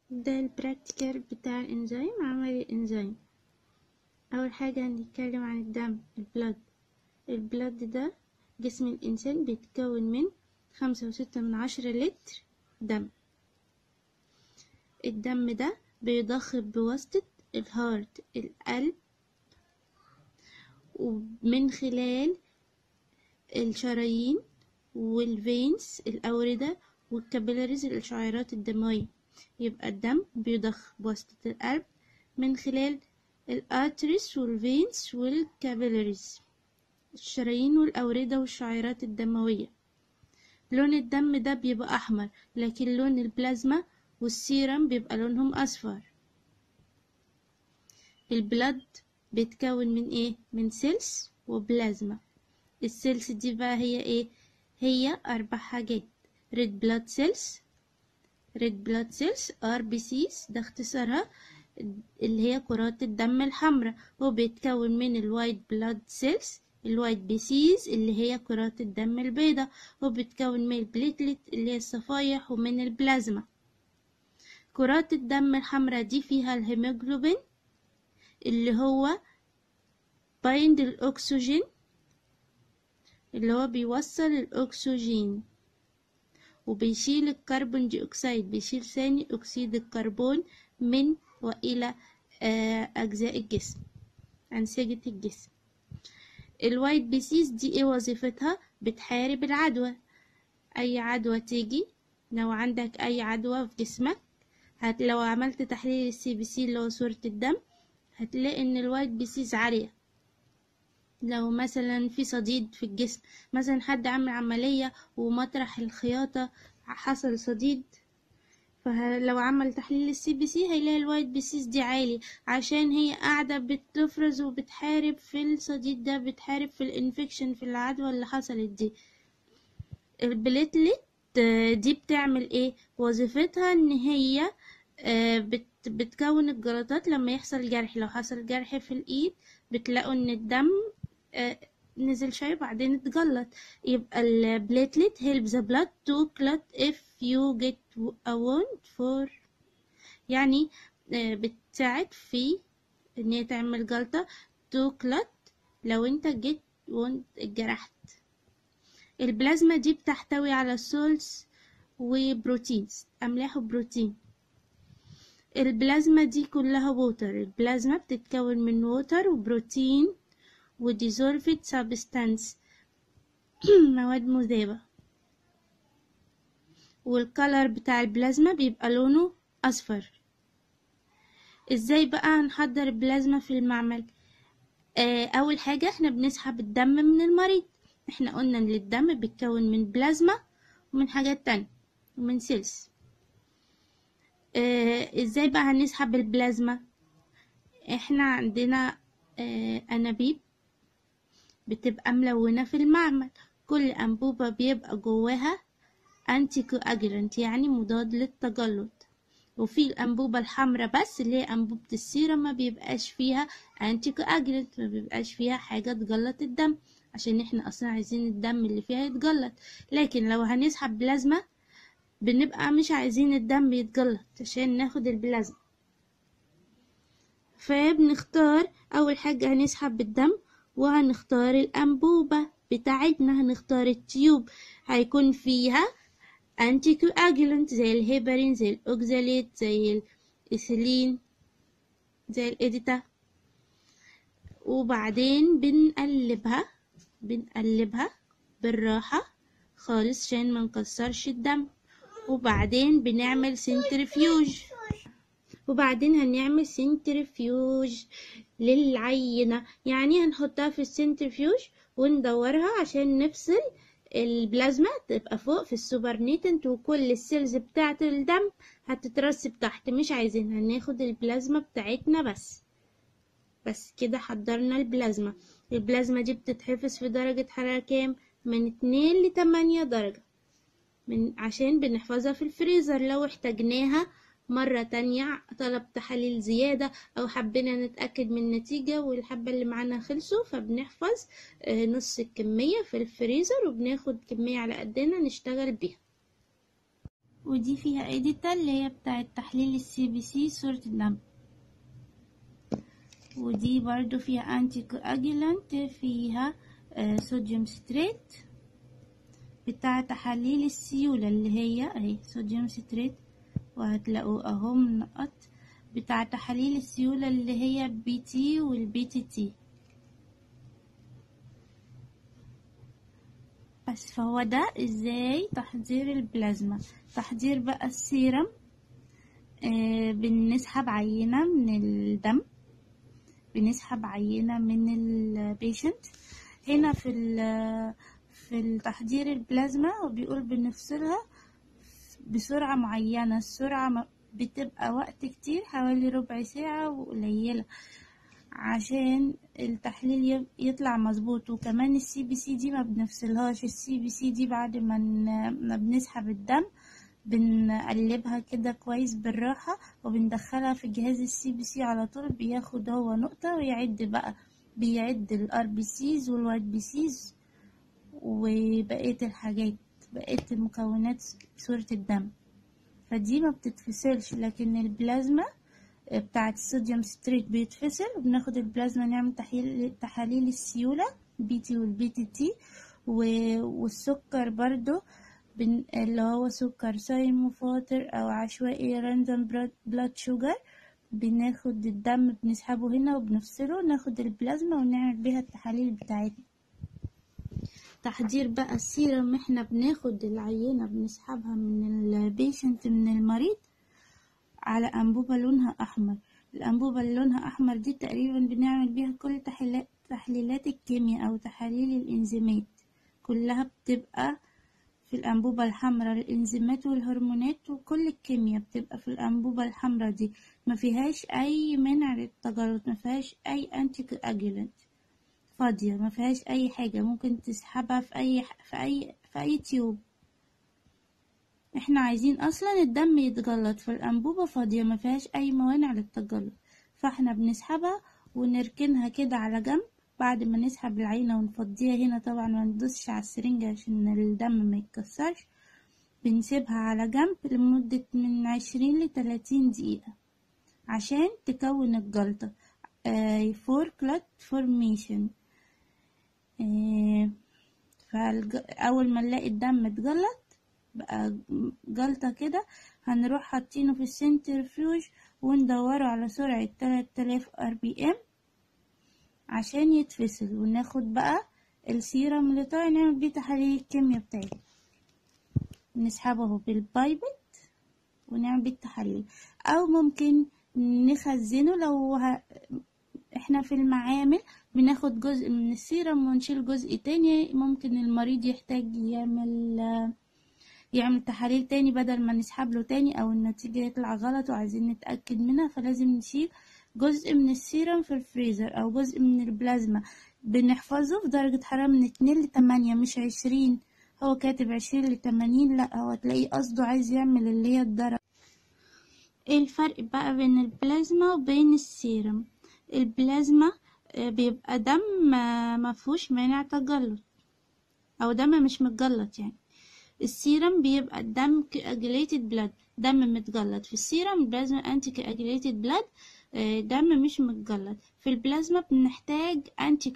ده البراكتيكال بتاع الانزيم عمل الانزيم اول حاجة هنتكلم عن الدم البلد البلد ده جسم الانسان بيتكون من خمسة وستة من عشرة لتر دم الدم ده بيضخ بواسطة الهارت القلب ومن خلال الشرايين والفينز الأوردة والكابيلاريز الشعيرات الدموية يبقى الدم بيضخ بواسطة القلب من خلال الارتريس والفينز والكابيلاريز الشرايين والأوردة والشعيرات الدموية لون الدم ده بيبقى أحمر لكن لون البلازما والسيرم بيبقى لونهم أصفر البلد بيتكون من ايه من سيلز وبلازما السيلز دي بقى هي ايه هي اربع حاجات ريد بلاد سيلز ريد بلاد سيلز ار بي سيز ده اختصارها اللي هي كرات الدم الحمراء هو بيتكون من الوايت بلاد سيلز الوايت بيسيز اللي هي كرات الدم البيضاء وبيتكون من البليتلت اللي هي الصفايح ومن البلازما كرات الدم الحمراء دي فيها الهيموجلوبين اللي هو بايند الأكسجين اللي هو بيوصل الأكسجين وبيشيل الكربون دي أكسيد بيشيل ثاني أكسيد الكربون من وإلى أجزاء الجسم أنسجة الجسم الوايت بيسيس دي ايه وظيفتها بتحارب العدوى أي عدوى تيجي لو عندك أي عدوى في جسمك هت لو عملت تحليل السي بي سي اللي هو صورة الدم هتلاقي ان الوايت بيسيز عالية لو مثلا في صديد في الجسم مثلا حد عمل عملية ومطرح الخياطة حصل صديد فلو عمل تحليل السي بي سي هيلاقي الوايت بيسيز دي عالي عشان هي قاعدة بتفرز وبتحارب في الصديد ده بتحارب في الانفكشن في العدوى اللي حصلت دي البليتلت دي بتعمل ايه وظيفتها ان هي بت بتكون الجلطات لما يحصل جرح لو حصل جرح في الايد بتلاقوا ان الدم نزل شوية بعدين اتجلط يبقى البليتلت help the blood to clot if you get a wound for يعني بتساعد في ان هي تعمل جلطة to clot لو انت جيت wound اتجرحت البلازما دي بتحتوي على سولز وبروتينز املاح وبروتين البلازما دي كلها ووتر البلازما بتتكون من ووتر وبروتين وديزولفد سابستانس مواد مذابة والكالر بتاع البلازما بيبقى لونه أصفر ازاي بقى هنحضر البلازما في المعمل آه أول حاجة احنا بنسحب الدم من المريض احنا قلنا ان الدم بيتكون من بلازما ومن حاجات تانية ومن سيلز آه ازاي بقى هنسحب البلازما احنا عندنا آه انابيب بتبقى ملونة في المعمل كل انبوبة بيبقى جواها انتي كواجلانت يعني مضاد للتجلط وفي الانبوبة الحمراء بس اللي هي انبوبة السيرم ما بيبقاش فيها انتي كواجلانت ما بيبقاش فيها حاجة تجلط الدم عشان احنا اصلا عايزين الدم اللي فيها يتجلط لكن لو هنسحب بلازما بنبقى مش عايزين الدم يتجلط عشان ناخد البلازما فبنختار اول حاجة هنسحب الدم وهنختار الانبوبة بتاعتنا هنختار التيوب هيكون فيها انتي كواجولانت زي الهيبرين زي الاوكزاليت زي الايثيلين زي الاديتا وبعدين بنقلبها بنقلبها بالراحة خالص عشان ما نكسرش الدم وبعدين بنعمل سنترفيوج وبعدين هنعمل سنترفيوج للعينة يعني هنحطها في السنترفيوج وندورها عشان نفصل البلازما تبقى فوق في السوبرنيتنت وكل السيلز بتاعة الدم هتترسب تحت مش عايزينها ناخد البلازما بتاعتنا بس بس كده حضرنا البلازما البلازما دي بتتحفظ في درجة حرارة كام من اتنين لتمانية درجة من عشان بنحفظها في الفريزر لو احتاجناها مرة تانية طلب تحاليل زيادة أو حبينا نتأكد من النتيجة والحبة اللي معانا خلصوا فبنحفظ نص الكمية في الفريزر وبناخد كمية على قدنا نشتغل بيها ودي فيها اديتا اللي هي بتاعة تحليل السي بي سي صورة الدم ودي برضو فيها انتي كواجولانت فيها آه صوديوم ستريت بتاع تحاليل السيولة اللي هي اهي صوديوم ستريت وهتلاقوا اهو منقط بتاع تحاليل السيولة اللي هي بي تي والبي تي تي بس فهو ده ازاي تحضير البلازما تحضير بقى السيرم آه بنسحب عينة من الدم بنسحب عينة من البيشنت هنا في في التحضير البلازما وبيقول بنفصلها بسرعة معينة السرعة بتبقى وقت كتير حوالي ربع ساعة وقليلة عشان التحليل يطلع مظبوط وكمان السي بي سي دي ما بنفصلهاش السي بي سي دي بعد ما ما بنسحب الدم بنقلبها كده كويس بالراحة وبندخلها في جهاز السي بي سي على طول بياخد هو نقطة ويعد بقى بيعد الار بي سيز والوايت بي سيز وبقية الحاجات بقية المكونات صورة الدم فدي ما بتتفصلش لكن البلازما بتاعة الصوديوم ستريت بيتفصل وبناخد البلازما نعمل تحليل تحاليل السيولة بي تي والبي تي تي والسكر برضو بن... اللي هو سكر صايم وفاطر او عشوائي راندوم بلاد شوجر بناخد الدم بنسحبه هنا وبنفصله ناخد البلازما ونعمل بيها التحاليل بتاعتنا تحضير بقى السيرم احنا بناخد العينة بنسحبها من البيشنت من المريض على أنبوبة لونها أحمر الأنبوبة اللي لونها أحمر دي تقريبا بنعمل بيها كل تحليلات تحليلات الكيمياء أو تحاليل الإنزيمات كلها بتبقى في الأنبوبة الحمراء الإنزيمات والهرمونات وكل الكيمياء بتبقى في الأنبوبة الحمراء دي ما فيهاش أي منع للتجلط ما فيهاش أي أنتي كواجولانت فاضية ما فيهاش أي حاجة ممكن تسحبها في أي في أي في أي تيوب احنا عايزين اصلا الدم يتجلط فالانبوبة فاضية ما فيهاش اي موانع للتجلط فاحنا بنسحبها ونركنها كده على جنب بعد ما نسحب العينة ونفضيها هنا طبعا ما ندوسش على السرنجة عشان الدم ما يتكسرش بنسيبها على جنب لمدة من عشرين لتلاتين دقيقة عشان تكون الجلطة فور كلات فورميشن فأول ما نلاقي الدم اتجلط بقى جلطة كده هنروح حاطينه في السنترفيوج وندوره على سرعة تلات آلاف ار بي ام عشان يتفصل وناخد بقى السيرم اللي طالع نعمل بيه تحاليل الكيمياء بتاعتنا نسحبه بالبايبت ونعمل بيه التحاليل او ممكن نخزنه لو ه... احنا في المعامل بناخد جزء من السيرم ونشيل جزء تاني ممكن المريض يحتاج يعمل يعمل تحاليل تاني بدل ما نسحب له تاني او النتيجة يطلع غلط وعايزين نتأكد منها فلازم نشيل جزء من السيرم في الفريزر او جزء من البلازما بنحفظه في درجة حرارة من اتنين لتمانية مش عشرين هو كاتب عشرين لتمانين لا هو تلاقيه قصده عايز يعمل اللي هي الدرجة ايه الفرق بقى بين البلازما وبين السيرم البلازما بيبقى دم مفهوش مانع تجلط او دم مش متجلط يعني السيرم بيبقى الدم كأجليتد بلاد دم متجلط في السيرم البلازما انتي كأجليتد بلاد دم مش متجلط في البلازما بنحتاج انتي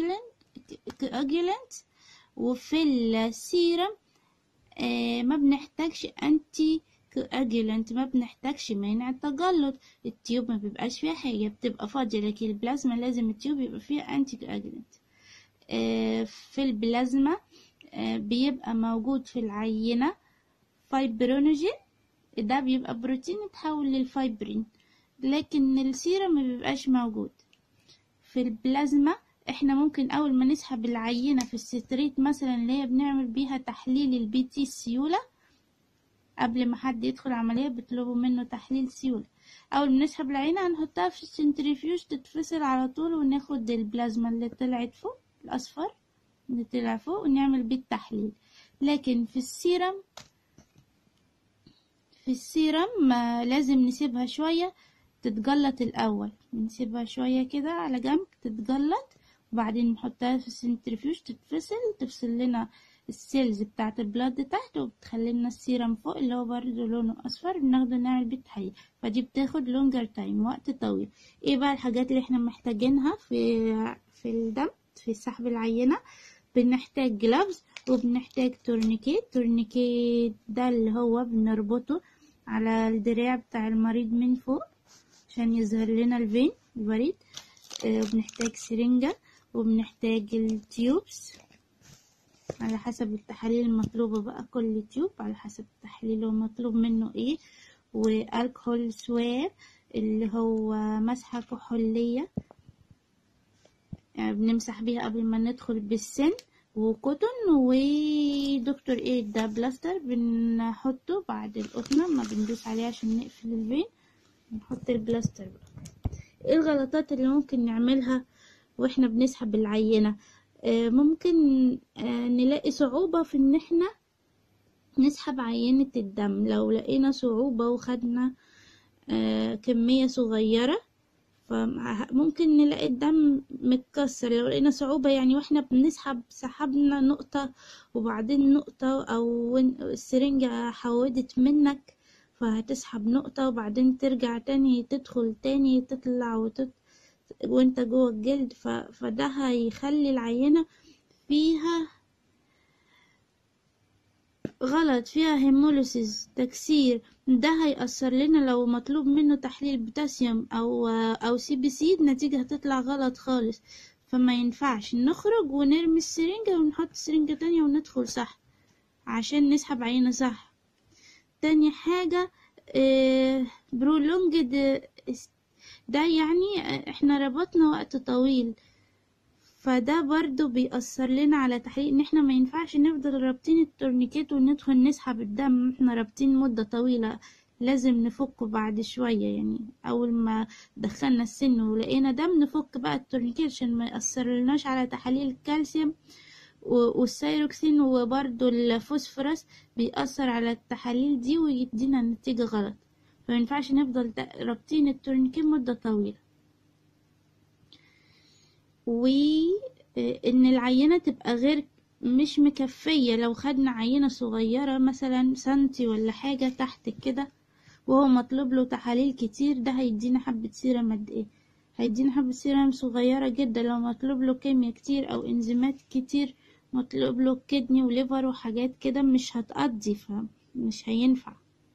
كأجلنت وفي السيرم ما بنحتاجش انتي كأجلنت ما بنحتاجش مانع التجلط التيوب ما بيبقاش فيها حاجة بتبقى فاضية لكن البلازما لازم التيوب يبقى فيها انتي كأجلنت في البلازما بيبقى موجود في العينة فايبرونوجين ده بيبقى بروتين اتحول للفايبرين لكن السيرم ما بيبقاش موجود في البلازما احنا ممكن اول ما نسحب العينة في الستريت مثلا اللي هي بنعمل بيها تحليل البي تي السيولة قبل ما حد يدخل عملية بيطلبوا منه تحليل سيولة اول ما نسحب العينة هنحطها في السنتريفيوج تتفصل على طول وناخد البلازما اللي طلعت فوق الاصفر اللي طلع فوق ونعمل بيه التحليل لكن في السيرم في السيرم ما لازم نسيبها شوية تتجلط الأول نسيبها شوية كده على جنب تتجلط وبعدين نحطها في السنترفيوج تتفصل تفصل لنا السيلز بتاعة البلاد تحت وبتخلي لنا السيرم فوق اللي هو برضه لونه اصفر بناخده نعمل بيه تحليل فدي بتاخد لونجر تايم وقت طويل ايه بقى الحاجات اللي احنا محتاجينها في في الدم في سحب العينة بنحتاج جلافز وبنحتاج تورنيكيت تورنيكيت ده اللي هو بنربطه على الدراع بتاع المريض من فوق عشان يظهر لنا الفين الوريد آه، وبنحتاج سرنجة وبنحتاج التيوبس على حسب التحاليل المطلوبة بقى كل تيوب على حسب التحليل هو مطلوب منه ايه والكحول سواب اللي هو مسحة كحولية يعني بنمسح بيها قبل ما ندخل بالسن وكوتون ودكتور ايه ده بلاستر بنحطه بعد القطنة ما بندوس عليه عشان نقفل الفين نحط البلاستر بقى ايه الغلطات اللي ممكن نعملها واحنا بنسحب العينة آه، ممكن آه، نلاقي صعوبة في ان احنا نسحب عينة الدم لو لقينا صعوبة وخدنا آه، كمية صغيرة فممكن نلاقي الدم متكسر لو لقينا صعوبة يعني واحنا بنسحب سحبنا نقطة وبعدين نقطة او السرنجة حودت منك فهتسحب نقطة وبعدين ترجع تاني تدخل تاني تطلع وتت... وانت جوه الجلد ف... فده هيخلي العينة فيها غلط فيها هيموليسيس تكسير ده هيأثر لنا لو مطلوب منه تحليل بوتاسيوم او او سي بي سي النتيجة هتطلع غلط خالص فما ينفعش نخرج ونرمي السرنجة ونحط سرنجة تانية وندخل صح عشان نسحب عينة صح تاني حاجة برولونج ده يعني احنا ربطنا وقت طويل فده برضو بيأثر لنا على تحقيق ان احنا ما ينفعش نفضل رابطين التورنيكيت وندخل نسحب الدم احنا رابطين مدة طويلة لازم نفكه بعد شوية يعني أول ما دخلنا السن ولقينا دم نفك بقى التورنيكيت عشان ما يأثرلناش على تحاليل الكالسيوم والسيروكسين وبرضو الفوسفورس بيأثر على التحاليل دي ويدينا نتيجة غلط فمينفعش نفضل رابطين التورنيكيت مدة طويلة وإن العينة تبقى غير مش مكفية لو خدنا عينة صغيرة مثلا سنتي ولا حاجة تحت كده وهو مطلوب له تحاليل كتير ده هيدينا حبة سيرم قد ايه هيدينا حبة سيرم صغيرة جدا لو مطلوب له كيمياء كتير او انزيمات كتير مطلوب له كدني وليفر وحاجات كده مش هتقضي فمش هينفع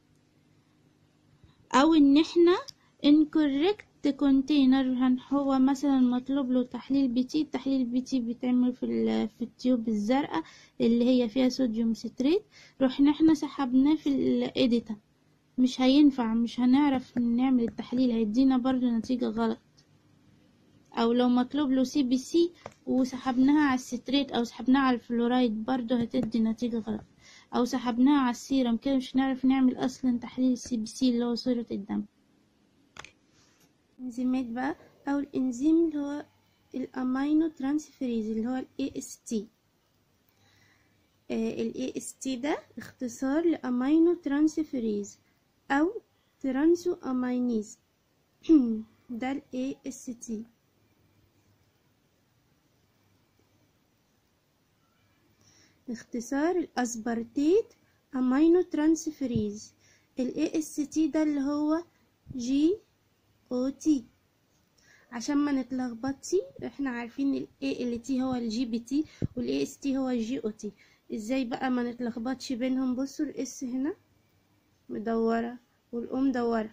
او ان احنا incorrect كونتينر هو مثلا مطلوب له تحليل بي تي التحليل البي تي بيتعمل في في التيوب الزرقاء اللي هي فيها صوديوم ستريت رحنا احنا سحبناه في الايديتا مش هينفع مش هنعرف نعمل التحليل هيدينا برضو نتيجة غلط او لو مطلوب له سي بي سي وسحبناها على الستريت او سحبناها على الفلورايد برضو هتدي نتيجة غلط او سحبناها على السيرم كده مش هنعرف نعمل اصلا تحليل السي بي سي اللي هو صورة الدم انزيمات بقى او الانزيم اللي هو الامينو ترانسفيريز اللي هو الاي اس تي الاي اس تي ده اختصار لامينو ترانسفيريز او ترانسو امينيز ده الاي اس تي اختصار الاسبرتيت امينو ترانسفيريز الاي اس تي ده اللي هو جي او تي عشان ما نتلخبطش احنا عارفين الاي ال تي هو الجي بي تي والاي اس تي هو الجي او تي ازاي بقى ما نتلخبطش بينهم بصوا الاس هنا مدوره والاو مدوره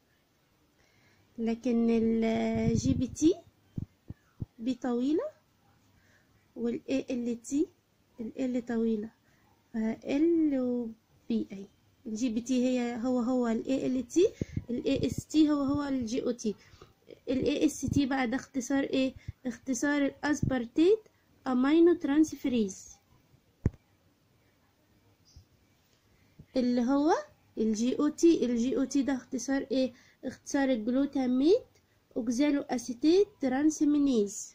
لكن الجي بي تي بي طويله والاي ال تي ال طويله ال وبي اي الجي بي تي هي هو هو الاي ال تي الاي اس تي هو هو الجي او تي الاي اس تي بقى ده اختصار ايه اختصار الاسبرتيت امينو ترانسفيريز اللي هو الجي او تي الجي او تي ده اختصار ايه اختصار الجلوتاميت اوكزالو اسيتيت ترانسمينيز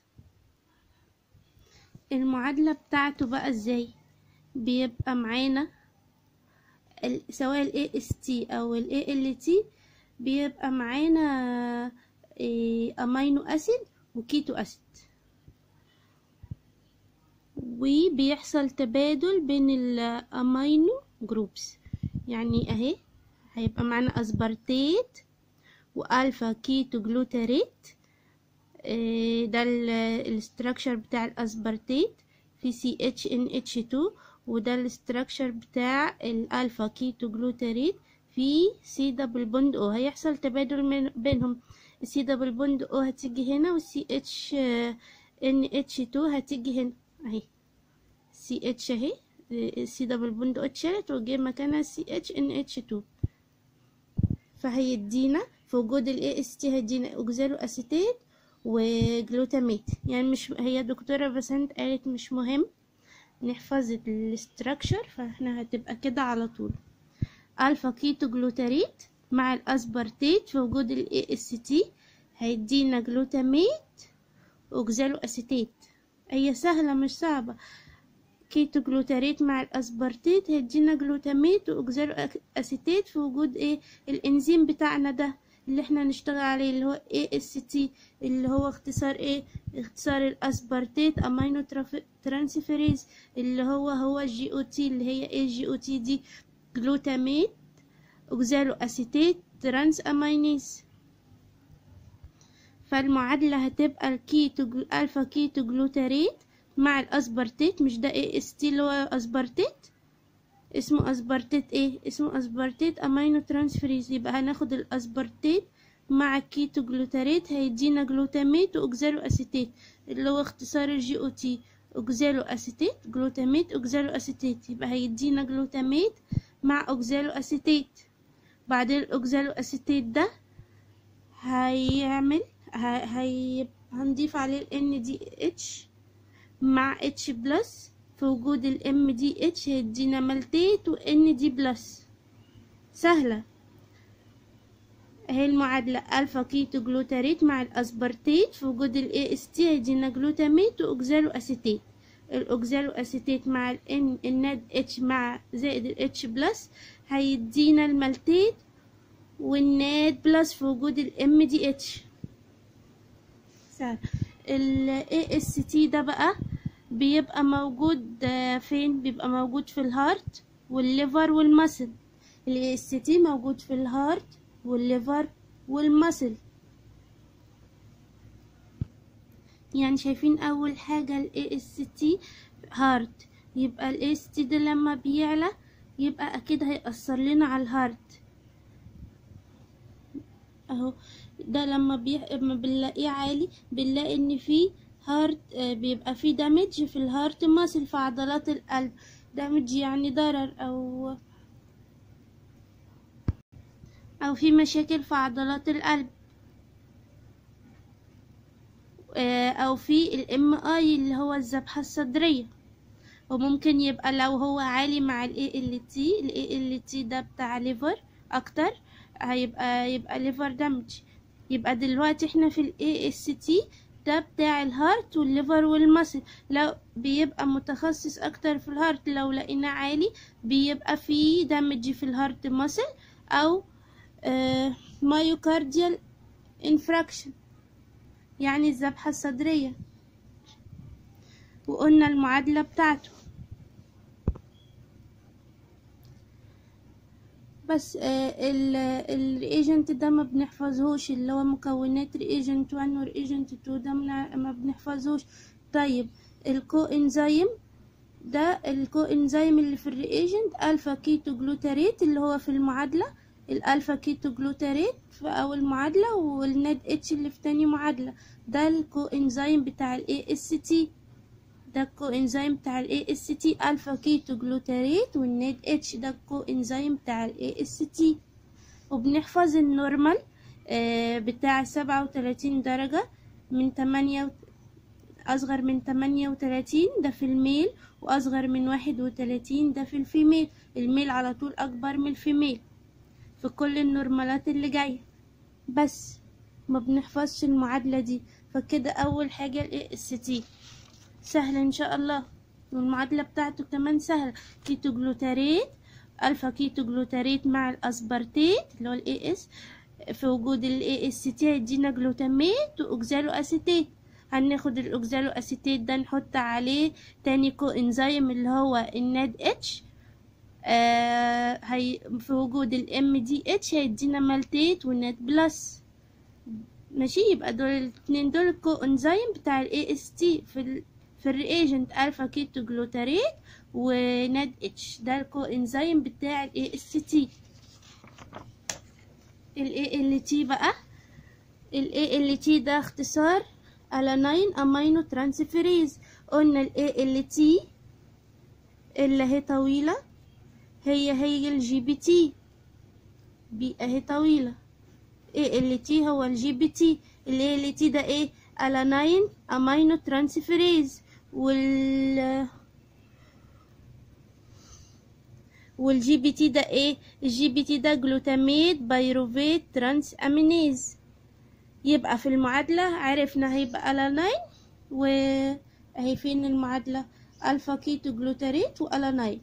المعادلة بتاعته بقى ازاي بيبقى معانا سواء ال AST أو ال ALT بيبقى معانا أمينو أسيد وكيتو أسيد وبيحصل تبادل بين الامينو جروبس يعني اهي هيبقى معانا اسبرتيت والفا كيتو جلوتاريت آه، ده الاستراكشر بتاع الاسبرتيت في سي اتش ان اتش 2 وده الاستراكشر بتاع الالفا كيتو جلوتاريت في سي دبل بوند او هيحصل تبادل من بينهم السي دبل بوند او هتيجي هنا والسي اتش ان اتش 2 هتيجي هنا اهي سي اتش اهي السي دبل بوند او اتشالت وجه مكانها سي اتش ان اتش 2 فهيدينا في وجود الاي اس تي هيدينا اوكزالو اسيتيت وجلوتاميت يعني مش هي دكتورة بسنت قالت مش مهم نحفظ الاستراكشر فاحنا هتبقى كده على طول الفا كيتو جلوتاريت مع الاسبرتيت في وجود الاي اس تي هيدينا جلوتاميت اوكزالو اسيتيت هي سهلة مش صعبة كيتو جلوتاريت مع الاسبرتيت هيدينا جلوتاميت واوكزالو اسيتيت في وجود ايه الانزيم بتاعنا ده اللي احنا هنشتغل عليه اللي هو AST اللي هو اختصار ايه اختصار الاسبرتيت امينو ترانسفيريز اللي هو هو جي او تي اللي هي ايه جي او تي دي جلوتاميت اوكزالو اسيتيت ترانس امينيز فالمعادلة هتبقى الكيتو الفا كيتو جلوتاريت مع الاسبرتيت مش ده ايه اس تي اللي هو اسبرتيت اسمه اسبرتيت ايه اسمه اسبرتيت امينو ترانسفيريز يبقى هناخد الاسبرتيت مع الكيتو جلوتاريت هيدينا جلوتاميت واوكزالو اسيتيت اللي هو اختصار الجي او تي اوكزالو اسيتيت جلوتاميت اوكزالو اسيتيت يبقى هيدينا جلوتاميت مع اوكزالو اسيتيت بعدين الاوكزالو اسيتيت ده هيعمل هي هنضيف عليه ال ان دي اتش مع اتش بلس في وجود الام دي اتش هيدينا مالتيت وان دي بلس سهلة اهي المعادلة الفا كيتو جلوتاريت مع الاسبرتيت في وجود الاي اس تي هيدينا جلوتاميت واوكزالو اسيتيت الاوكزالو اسيتيت مع الان الناد اتش مع زائد الاتش بلس هيدينا المالتيت والناد بلس في وجود الام دي اتش سهل الاي اس تي ده بقى بيبقى موجود فين بيبقى موجود في الهارت والليفر والمسل الاي اس تي موجود في الهارت والليفر والمسل يعني شايفين اول حاجة الاي اس تي هارت يبقى الاي اس تي ده لما بيعلى يبقى اكيد هيأثر لنا على الهارت اهو ده لما بي... لما بنلاقيه عالي بنلاقي ان فيه هارت بيبقى فيه دامج في الهارت ماسل في عضلات القلب دامج يعني ضرر او او في مشاكل في عضلات القلب او في الام اي اللي هو الذبحة الصدرية وممكن يبقى لو هو عالي مع الاي ال تي الاي ال تي ده بتاع ليفر اكتر هيبقى يبقى ليفر دامج يبقى دلوقتي احنا في الاي اس تي ده بتاع الهارت والليفر والمسل لو بيبقى متخصص اكتر في الهارت لو لقيناه عالي بيبقى فيه دامج في الهارت مسل او آه مايوكارديال انفراكشن يعني الذبحة الصدرية وقلنا المعادلة بتاعته بس الريجنت ده ما بنحفظهوش اللي هو مكونات ريجنت 1 وريجنت 2 ده ما بنحفظهوش طيب الكو انزيم ده الكو انزيم اللي في الريجنت الفا كيتو جلوتاريت اللي هو في المعادله الالفا كيتو جلوتاريت في اول معادله والناد اتش اللي في تاني معادله ده الكو انزيم بتاع الاي اس تي ده الكو انزيم بتاع الاي اس تي الفا كيتو جلوتاريت والناد اتش ده الكو انزيم بتاع الاي اس تي وبنحفظ النورمال آه بتاع سبعة وتلاتين درجة من تمانية أصغر من تمانية وتلاتين ده في الميل وأصغر من واحد وتلاتين ده في الفيميل الميل على طول أكبر من الفيميل في كل النورمالات اللي جاية بس ما بنحفظش المعادلة دي فكده أول حاجة ال AST سهل إن شاء الله والمعادلة بتاعته كمان سهلة كيتو جلوتاريت ألفا كيتو جلوتاريت مع الأسبرتيت اللي هو ال AS في وجود ال AST هيدينا جلوتاميت وأوكزالو أسيتيت هناخد الاوكزالو اسيتيت ده نحط عليه تاني كو انزيم اللي هو الناد اتش آه هي في وجود الام دي اتش هيدينا مالتيت والناد بلس ماشي يبقى دول الاتنين دول الكو انزيم بتاع الاي اس تي في ال في الرياجنت الفا كيتو جلوتاريت وناد اتش ده الكو انزيم بتاع الاي اس تي الاي ال تي بقى الاي ال تي ده اختصار الانين امينو ترانسفيريز قلنا الاي ال تي اللي هي طويله هي هي الجي بي تي بي اهي طويله ايه ال تي هو الجي بي تي الاي ال تي ده ايه الانين امينو ترانسفيريز وال والجي بي تي ده ايه الجي بي تي ده جلوتاميت بايروفيت ترانس امينيز يبقى في المعادلة عرفنا هيبقى الانين و اهي فين المعادلة الفا كيتو جلوتاريت والانين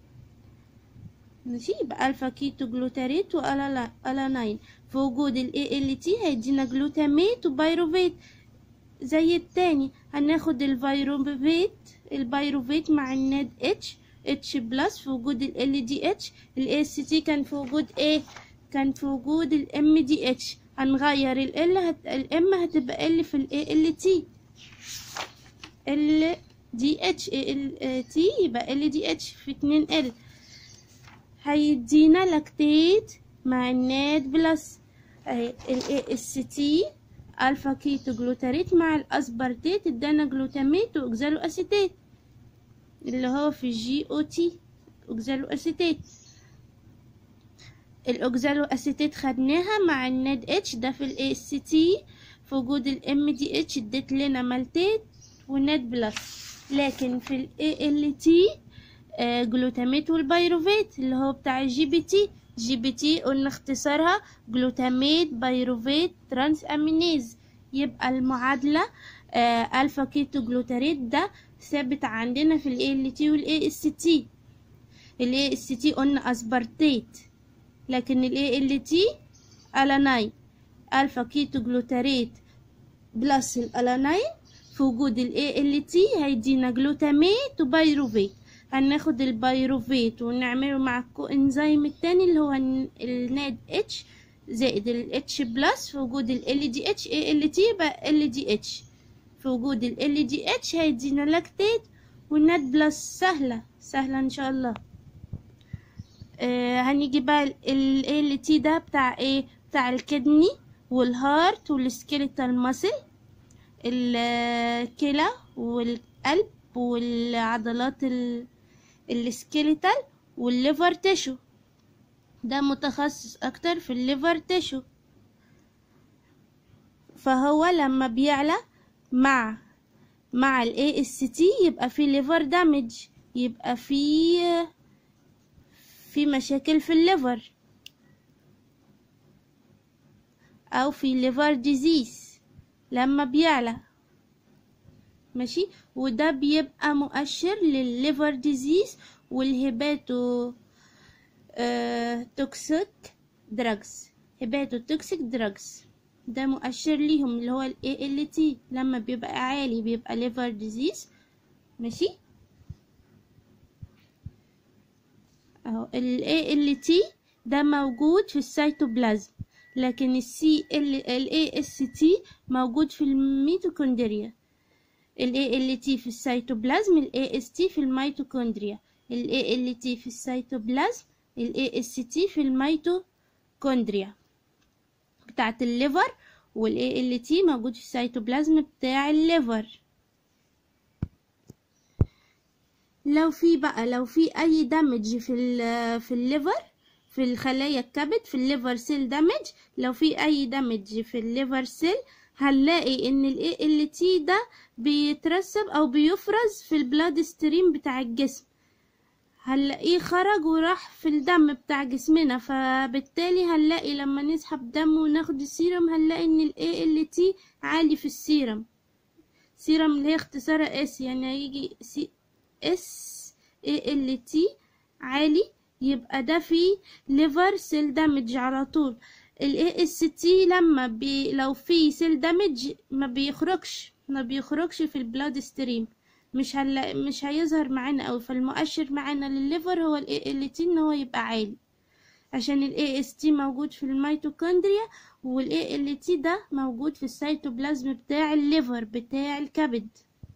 ماشي يبقى الفا كيتو جلوتاريت والانين في وجود الاي ال تي هيدينا جلوتاميت وبايروفيت زي التاني هناخد الفيروفيت البايروفيت مع الناد اتش اتش بلس في وجود ال دي اتش الاي اس تي كان في وجود ايه كان في وجود الام دي اتش هنغير ال هت... الام هتبقى ال في الاي ال تي ال دي اتش ال تي يبقى ال دي اتش في اتنين ال هيدينا لاكتيت مع الناد بلس اهي الاي اس تي الفا كيتو جلوتاريت مع الاسبرتيت ادانا جلوتاميت واوكزالو اسيتيت اللي هو في الجي او تي اوكزالو اسيتيت الاوكزالو اسيتيت خدناها مع الناد اتش ده في الاي اس تي في وجود الام دي اتش اديت لنا مالتيت وناد بلس لكن في الاي ال تي جلوتاميت والبيروفيت اللي هو بتاع الجي بي تي جي بي تي قلنا اختصارها جلوتاميت بايروفيت ترانس امينيز يبقى المعادلة آه الفا كيتو جلوتاريت ده ثابت عندنا في الاي ال تي والاي اس تي الاي اس تي قلنا اسبرتيت لكن الاي ال تي الاناين الفا كيتو جلوتاريت بلس الالاناين في وجود الاي ال تي هيدينا جلوتاميت وبايروفيت هناخد البايروفيت ونعمله مع الكو انزيم التاني اللي هو الناد اتش زائد الاتش بلس في وجود ال دي اتش اي ال تي يبقى ال دي اتش في وجود ال دي اتش هيدينا لاكتيت والناد بلس سهلة سهلة ان شاء الله آه هنيجي بقى ال ال تي ده بتاع ايه بتاع الكدني والهارت والسكيليتال ماسل الكلى والقلب والعضلات السكيليتال والليفر تيشو ده متخصص اكتر في الليفر تيشو فهو لما بيعلى مع مع الاي اس تي يبقى في ليفر دامج يبقى في في مشاكل في الليفر او في ليفر ديزيز لما بيعلى ماشي وده بيبقى مؤشر للليفر ديزيز والهيباتو آه توكسيك دراجز هيباتو توكسيك دراجز ده مؤشر ليهم اللي هو ال ALT لما بيبقى عالي بيبقى ليفر ديزيز ماشي اهو ال ALT ده موجود في السيتوبلازم لكن السي ال AST موجود في الميتوكوندريا ال ALT في السيتوبلازم ال AST في الميتوكوندريا ال ALT في السيتوبلازم ال AST في الميتوكوندريا بتاعت الليفر وال ALT موجود في السيتوبلازم بتاع الليفر لو في بقى لو في اي دامج في ال في الليفر في الخلايا الكبد في الليفر سيل دامج لو في اي دامج في الليفر سيل هنلاقي ان ال ALT ده بيترسب او بيفرز في البلاد ستريم بتاع الجسم هنلاقيه خرج وراح في الدم بتاع جسمنا فبالتالي هنلاقي لما نسحب دم وناخد السيرم هنلاقي ان ال ALT عالي في السيرم سيرم اللي هي اختصارها اس يعني هيجي سي اس ALT عالي يبقى ده فيه ليفر سيل دامج على طول ال AST لما بي لو في سيل دامج ما بيخرجش ما بيخرجش في البلاد ستريم مش هل... مش هيظهر معانا أوي فالمؤشر معانا للليفر هو ال ALT ان هو يبقى عالي عشان ال AST موجود في الميتوكوندريا وال ALT ده موجود في السيتوبلازم بتاع الليفر بتاع الكبد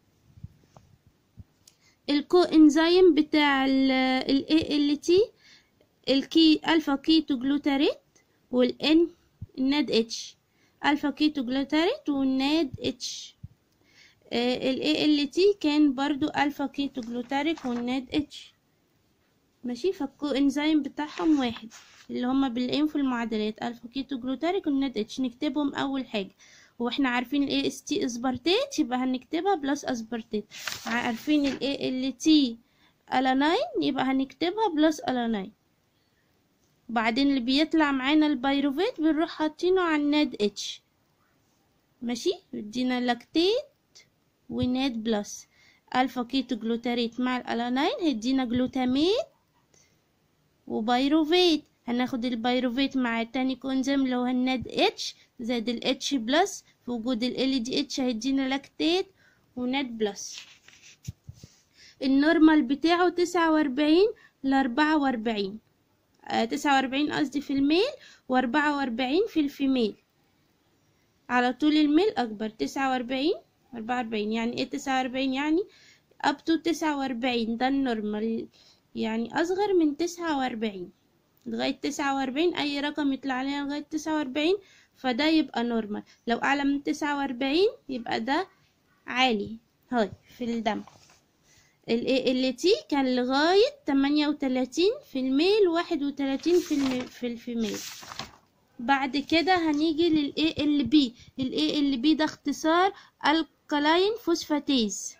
الكو انزيم بتاع ال ALT الكي الفا كيتو جلوتاريت والان الناد اتش الفا كيتو جلوتاريت والناد اتش ال ALT كان برضو الفا كيتو جلوتاريك والناد اتش ماشي فالكو انزيم بتاعهم واحد اللي هما بنلاقيهم في المعادلات الفا كيتو جلوتاريك والناد اتش نكتبهم اول حاجه واحنا عارفين ال AST اسبرتيت يبقى هنكتبها بلس اسبرتيت عارفين ال ALT الاناين يبقى هنكتبها بلس الاناين وبعدين اللي بيطلع معانا البيروفيت بنروح حاطينه على الناد اتش ماشي يدينا لاكتيت وناد بلس الفا كيتو جلوتاريت مع الالانين هيدينا جلوتاميت وبيروفيت هناخد البيروفيت مع التاني كونزيم اللي هو الناد اتش زائد الاتش بلس في وجود ال دي اتش هيدينا لاكتيت وناد بلس النورمال بتاعه تسعة واربعين لأربعة واربعين تسعة واربعين قصدي في الميل وأربعة واربعين في الفيميل على طول الميل أكبر تسعة واربعين أربعة واربعين يعني ايه تسعة واربعين يعني up to تسعة واربعين ده النورمال يعني أصغر من تسعة واربعين لغاية تسعة واربعين أي رقم يطلع علينا لغاية تسعة واربعين فده يبقى نورمال لو أعلى من تسعة واربعين يبقى ده عالي هاي في الدم ال ALT كان لغاية تمانية وتلاتين في الميل واحد وتلاتين في, الم... في الفيميل بعد كده هنيجي لل ALB ال ALB ده اختصار الكلاين فوسفاتيز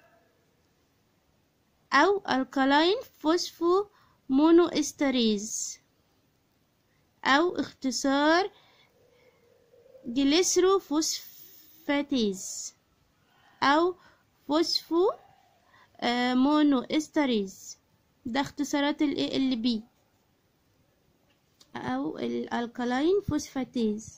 أو الكلاين فوسفو مونو استريز أو اختصار جليسرو فوسفاتيز أو فوسفو آه مونو استريز ده اختصارات ال ALB أو الألكالاين فوسفاتيز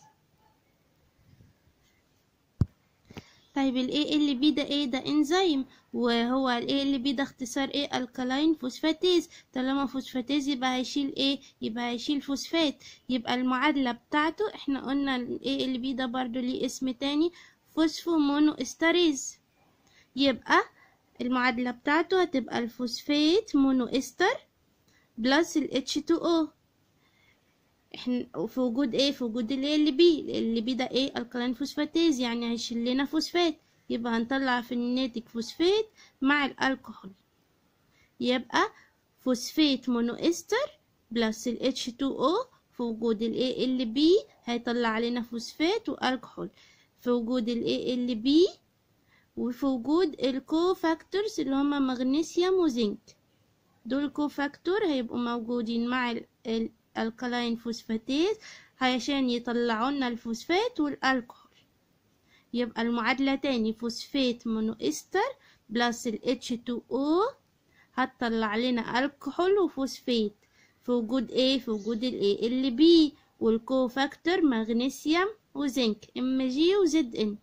طيب ال ALB ده ايه ده انزيم وهو ال ALB ده اختصار ايه الكالاين فوسفاتيز طالما فوسفاتيز يبقى هيشيل ايه يبقى هيشيل فوسفات يبقى المعادلة بتاعته احنا قلنا ال ALB ده برضو ليه اسم تاني فوسفو مونو استريز يبقى المعادلة بتاعته هتبقى الفوسفات مونو استر بلس ال H2O احنا في وجود ايه في وجود ال ال بي ال بي ده ايه الكالين فوسفاتيز يعني هيشيل لنا فوسفات يبقى هنطلع في الناتج فوسفات مع الكحول يبقى فوسفات مونو استر بلس ال H2O في وجود ال ALB هيطلع لنا فوسفات والكحول في وجود ال ALB وفي وجود الكو فاكتورز اللي هما مغنيسيوم وزنك دول كو فاكتور هيبقوا موجودين مع الكلاين فوسفاتيز عشان يطلعوا لنا الفوسفات والالكحول يبقى المعادلة تاني فوسفات مونو استر بلس ال H2O هتطلع لنا الكحول وفوسفات في وجود ايه في وجود ال ALB والكو فاكتور مغنيسيوم وزنك ام جي وزد ان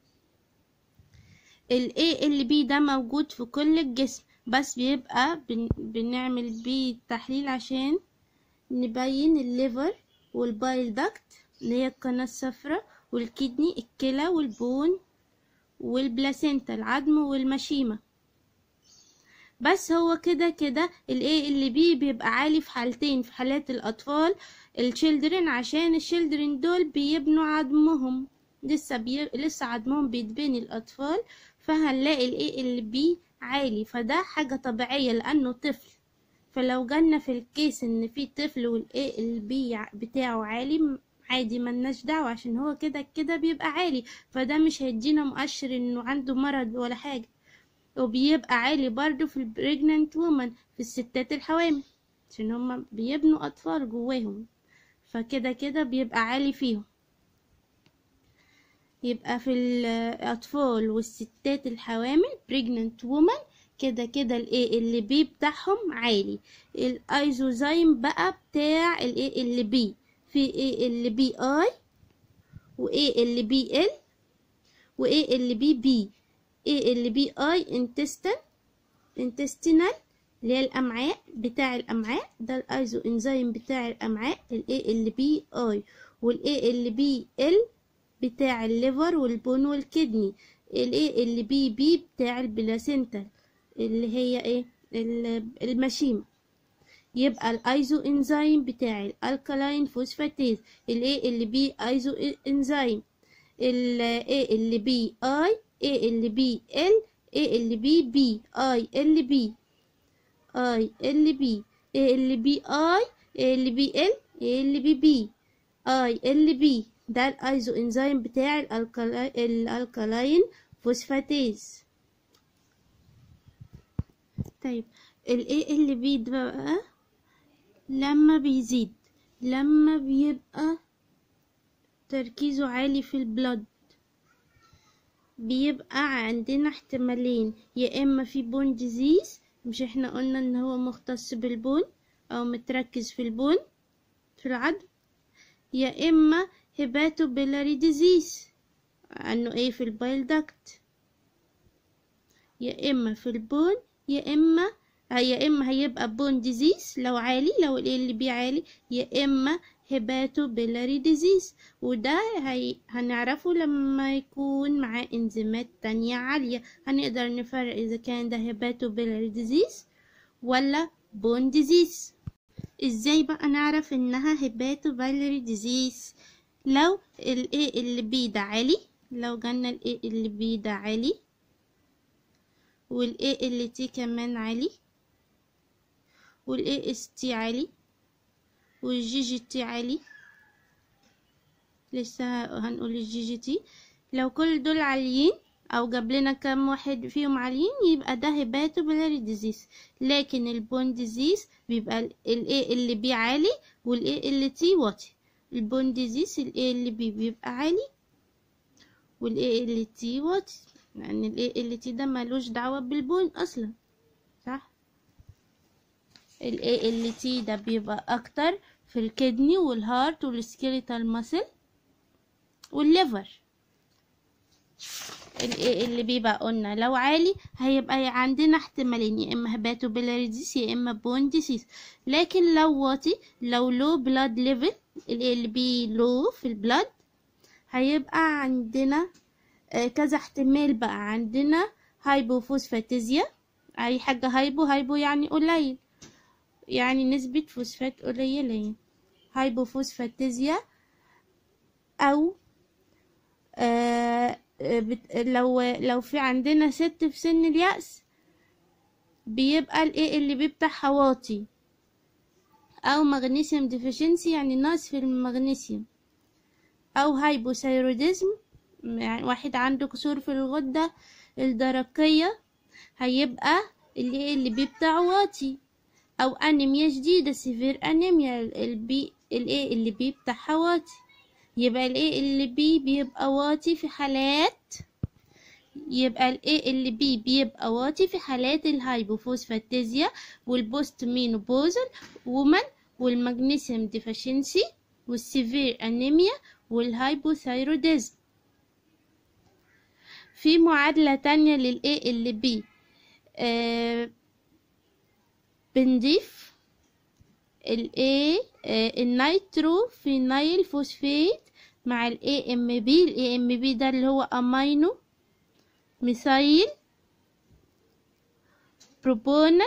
ال ALB ده موجود في كل الجسم بس بيبقى بن... بنعمل بيه تحليل عشان نبين الليفر والبايل داكت اللي هي القناة الصفراء والكدني الكلى والبون والبلاسينتا العظم والمشيمة بس هو كده كده ال ALB بيبقى عالي في حالتين في حالات الأطفال الشيلدرن عشان الشيلدرن دول بيبنوا عظمهم لسه بي... لسه عظمهم بيتبني الأطفال فهنلاقي ال ALB عالي فده حاجة طبيعية لأنه طفل فلو جالنا في الكيس ان في طفل وال ALB بتاعه عالي عادي ملناش دعوة عشان هو كده كده بيبقى عالي فده مش هيدينا مؤشر انه عنده مرض ولا حاجة وبيبقى عالي برضو في البريجننت وومن في الستات الحوامل عشان هما بيبنوا أطفال جواهم فكده كده بيبقى عالي فيهم يبقى في الأطفال والستات الحوامل pregnant woman كده كده الايه اللي بي بتاعهم عالي الايزوزايم بقى بتاع الايه اللي بي في ايه اللي بي اي وايه اللي بي ال وايه اللي بي بي A ال B I intestine intestinal اللي هي الأمعاء بتاع الأمعاء ده الأيزو إنزيم بتاع الأمعاء ال A ال B I وال A ال B L بتاع الليفر والبون والكدني ال A ال B B بتاع البلاسنتال اللي هي ايه المشيمة يبقى الايزو انزيم بتاع الالكالاين فوسفاتيز ال A ال B ايزو انزيم ال A ال B I A ال B L A ال B B I ال B I ال B A ال B I A ال B L A ال B B I ال B ده الايزو انزيم بتاع الالكالاين فوسفاتيز طيب ال A ال B ده بقى لما بيزيد لما بيبقى تركيزه عالي في البلد بيبقى عندنا احتمالين يا اما في بون ديزيز مش احنا قلنا ان هو مختص بالبون او متركز في البون في العظم يا اما هيباتو بيلاري ديزيز انه ايه في البايل داكت يا اما في البون يا اما يا اما هيبقى بون ديزيز لو عالي لو ال اللي بي عالي يا اما هيباتو بيلاري ديزيز وده هي هنعرفه لما يكون معاه انزيمات تانية عالية هنقدر نفرق اذا كان ده هيباتو بيلاري ديزيز ولا بون ديزيز ازاي بقى نعرف انها هيباتو بيلاري ديزيز لو ال A اللي بي ده عالي لو جالنا ال A اللي بي ده عالي وال A اللي تي كمان عالي وال A اس تي عالي والجي جي تي عالي لسه هنقول الجي جي تي لو كل دول عاليين او جاب لنا كام واحد فيهم عاليين يبقى ده هيباتو بيلاري ديزيز لكن البون ديزيز بيبقى ال A اللي بي عالي وال A اللي تي واطي البون ديزيز ال A اللي بي بيبقى عالي وال A اللي تي واطي لان ال A اللي تي ده ملوش دعوة بالبون اصلا صح ال A اللي تي ده بيبقى اكتر في الكدني والهارت والسكيليتال ماسل والليفر ال A اللي بيبقى قلنا لو عالي هيبقى عندنا احتمالين يا اما هباتو بيلاريزيس يا اما بون ديسيس لكن لو واطي لو لو بلاد ليفل ال اللي بي لو في البلاد هيبقى عندنا آه كذا احتمال بقى عندنا هايبوفوسفاتيزيا اي حاجة هايبو هايبو يعني قليل يعني نسبة فوسفات قليلة هايبوفوسفاتيزيا او آه بت... لو لو في عندنا ست في سن اليأس بيبقى الايه اللي بيفتح واطي او مغنيسيوم ديفيشنسي يعني نقص في المغنيسيوم او هايبوثايروديزم يعني واحد عنده كسور في الغدة الدرقية هيبقى الايه اللي بيفتح واطي او انيميا شديدة سيفير انيميا البي الايه اللي بيفتح واطي يبقى الايه اللي بي بيبقى واطي في حالات يبقى الايه اللي بي بيبقى واطي في حالات الهايبوفوسفاتيزيا والبوست مينوبوزل ومن والمغنيسيوم ديفيشنسي والسيفير انيميا والهايبوثايروديزم في معادلة تانية للايه اللي بي آه بنضيف الايه النيترو فينايل فوسفات مع ال AMB ال AMB ده اللي هو امينو ميثايل بروبونال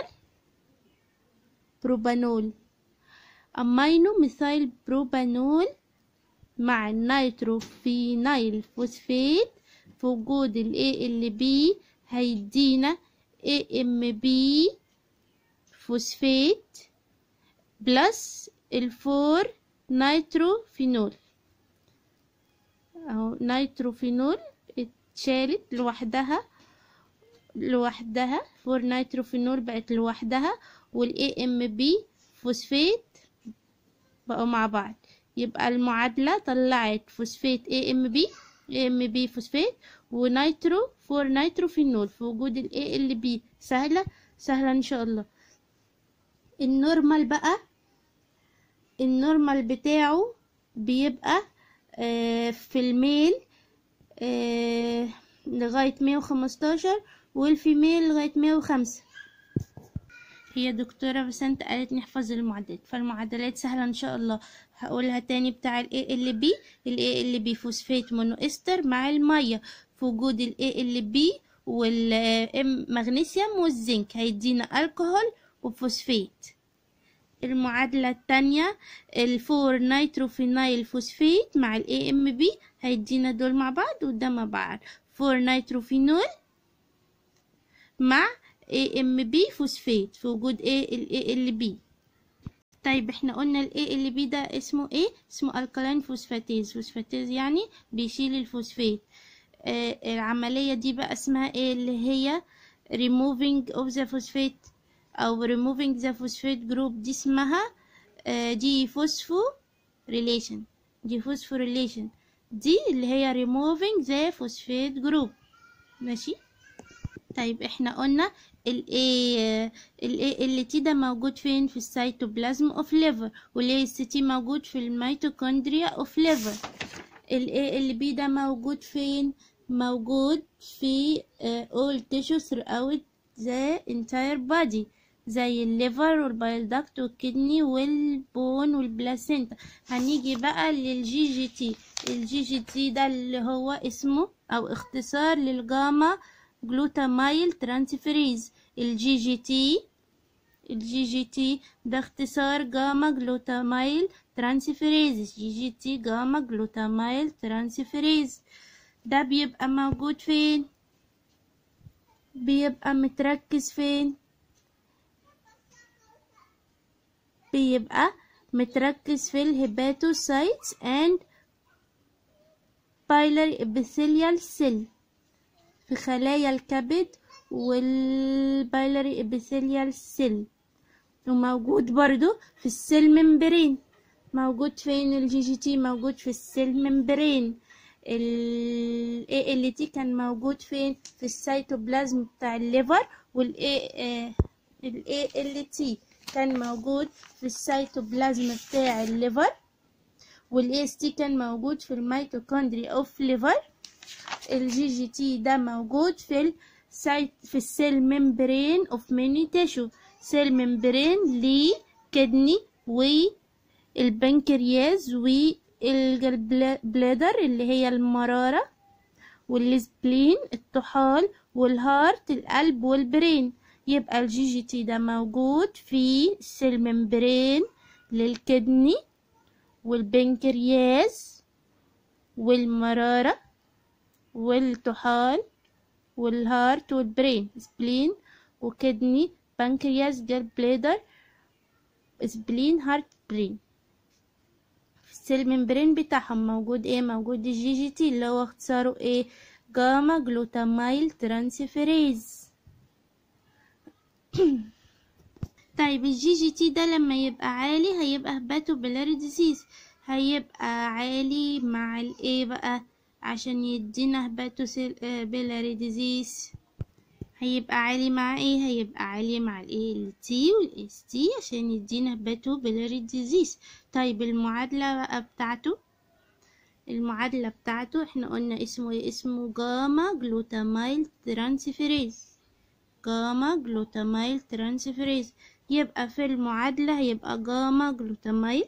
بروبانول امينو ميثايل بروبانول مع النيترو فينايل فوسفات في وجود ال ALB هيدينا AMB فوسفات بلس الفور نيتروفينول اهو نيتروفينول اتشالت لوحدها لوحدها فور نيتروفينول بقت لوحدها والاي ام بي فوسفات بقوا مع بعض يبقى المعادلة طلعت فوسفات اي ام بي اي ام بي فوسفات ونيترو فور نيتروفينول في وجود الاي ال بي سهلة سهلة ان شاء الله النورمال بقى النورمال بتاعه بيبقى آه في الميل آه لغاية مية وخمستاشر والفيميل لغاية مية وخمسة هي دكتورة بسنت قالت نحفظ المعادلات فالمعادلات سهلة ان شاء الله هقولها تاني بتاع ال ALB ال ALB فوسفات مونوإستر مع المية في وجود ال ALB والمغنيسيوم والزنك هيدينا الكحول وفوسفات المعادلة التانية الفور نيتروفينايل فوسفات مع ال AMB هيدينا دول مع بعض وده مع بعض فور نيتروفينول مع AMB فوسفات في وجود A ال ALB طيب احنا قلنا ال ALB ده اسمه ايه اسمه الكالين فوسفاتيز فوسفاتيز يعني بيشيل الفوسفات آه العملية دي بقى اسمها ايه اللي هي removing of the phosphate او removing the phosphate group دي اسمها آه دي فوسفو relation دي فوسفو relation دي اللي هي removing the phosphate group ماشي طيب احنا قلنا ال A ال A ده موجود فين في السيتوبلازم اوف ليفر وال AST موجود في الميتوكوندريا اوف ليفر ال A ال B ده موجود فين موجود في uh, all tissues throughout the entire body زي الليفر والبايل داكت والكدني والبون والبلاسينتا هنيجي بقى للجي جي تي الجي جي تي ده اللي هو اسمه او اختصار للجاما جلوتامايل ترانسفيريز الجي جي تي الجي جي تي ده اختصار جاما جلوتامايل ترانسفيريز جي جي تي جاما جلوتامايل ترانسفيريز ده بيبقى موجود فين بيبقى متركز فين بيبقى متركز في الهيباتوسايتس and biliary epithelial cell في خلايا الكبد والبايلري ابيثيليال سيل وموجود برضو في السيل ممبرين موجود فين الجي جي تي موجود في السيل ممبرين ال ALT كان موجود فين في السيتوبلازم بتاع الليفر وال ال ALT كان موجود في السيتوبلازم بتاع الليفر وال AST كان موجود في الميتوكوندري اوف ليفر الجي جي تي ده موجود في السيت في السيل ممبرين اوف ميني تيشو سيل ممبرين لكدني والبنكرياز والبلادر اللي هي المرارة والسبلين الطحال والهارت القلب والبرين يبقى الجي جي تي ده موجود في السيل ممبرين للكدني والبنكرياس والمرارة والطحال والهارت والبرين سبلين وكدني بنكرياس جال بليدر سبلين هارت برين في السيل ممبرين بتاعهم موجود ايه موجود الجي جي تي اللي هو اختصاره ايه جاما جلوتامايل ترانسفيريز طيب الجي جي تي ده لما يبقى عالي هيبقى هباتو بلاري ديزيز هيبقى عالي مع الايه بقى عشان يدينا هباتو بيلاري ديزيز هيبقى عالي مع ايه هيبقى عالي مع الايه التي والاس تي عشان يدينا هباتو بيلاري ديزيز طيب المعادلة بقى بتاعته المعادلة بتاعته احنا قلنا اسمه ايه اسمه جاما جلوتامايل ترانسفيريز جاما جلوتامايل ترانسفيريز يبقى في المعادلة هيبقى جاما جلوتامايل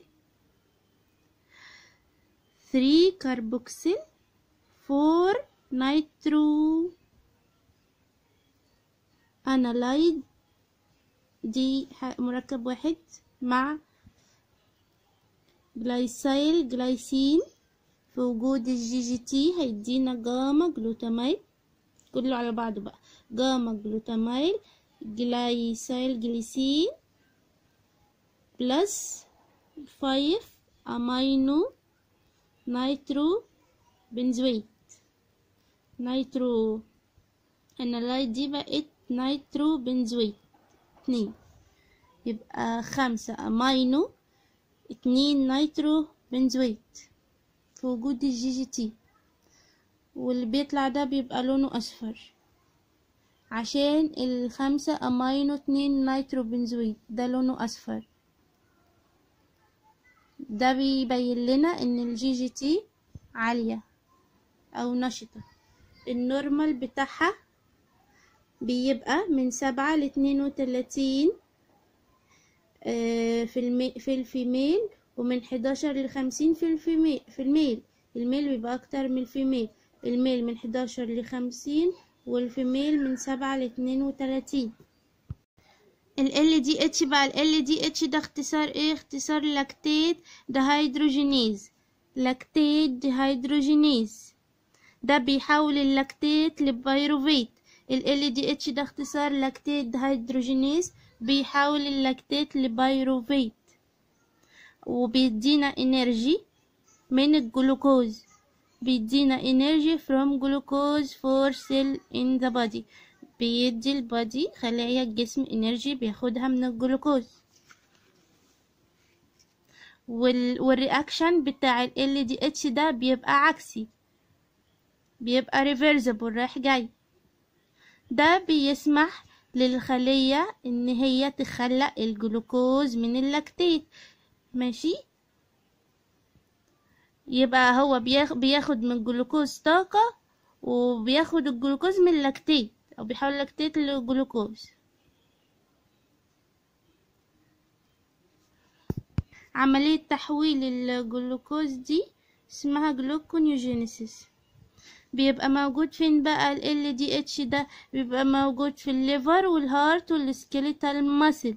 3 كاربوكسيل 4 نيترو انالايد دي مركب واحد مع جلايسايل جلايسين في وجود الجي جي تي هيدينا جاما جلوتامايل كله على بعضه بقى جاما جلوتامايل جلايسايل جليسين بلس فايف امينو نيترو بنزويت نيترو انالايد دي بقت نيترو بنزويت اتنين يبقى خمسة امينو اتنين نيترو بنزويت في وجود الجي جي تي واللي بيطلع ده بيبقى لونه اصفر عشان الخمسة امينو اتنين نيترو بنزويت ده لونه اصفر ده بيبين لنا ان الجي جي تي عالية او نشطة النورمال بتاعها بيبقى من سبعة لاتنين وتلاتين آه، في المي في الفيميل ومن حداشر لخمسين في الفيميل في الميل الميل بيبقى أكتر من الفيميل الميل من حداشر لخمسين والفيميل من سبعة لاتنين وتلاتين ال LDH بقى ال LDH ده اختصار ايه اختصار لاكتيت دهيدروجينيز لاكتيت دهيدروجينيز ده بيحول اللاكتيت لبيروفيت ال LDH ده اختصار لاكتيت دهيدروجينيز بيحول اللاكتيت لبيروفيت وبيدينا انرجي من الجلوكوز بيدينا انرجي from glucose for cell in the body بيدي البادي خلايا الجسم انرجي بياخدها من الجلوكوز وال... والرياكشن بتاع ال LDH ده بيبقى عكسي بيبقى ريفرسبل رايح جاي ده بيسمح للخلية ان هي تخلق الجلوكوز من اللاكتيت ماشي يبقى هو بياخ- بياخد من الجلوكوز طاقة وبياخد الجلوكوز من اللاكتيت او بيحول اللاكتيت لجلوكوز عملية تحويل الجلوكوز دي اسمها جلوكونيوجينيسيس بيبقى موجود فين بقى ال LDH ده بيبقى موجود في الليفر والهارت والسكيليتال ماسل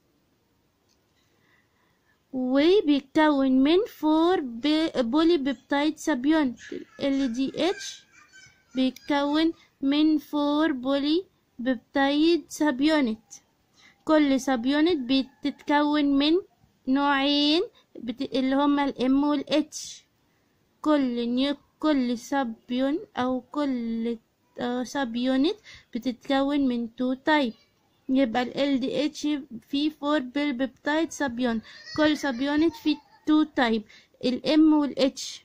وبيتكون من فور بولي بيبتايد سابيونت ال LDH بيتكون من فور بولي بيبتايد سابيونت كل سابيونت بتتكون من نوعين بت... اللي هما الام والاتش كل نيو كل سابيون او كل سب يونت بتتكون من تو تايب يبقى ال LDH فيه فور بالبيبتايد سابيون كل سابيونت فيه تو تايب الام والاتش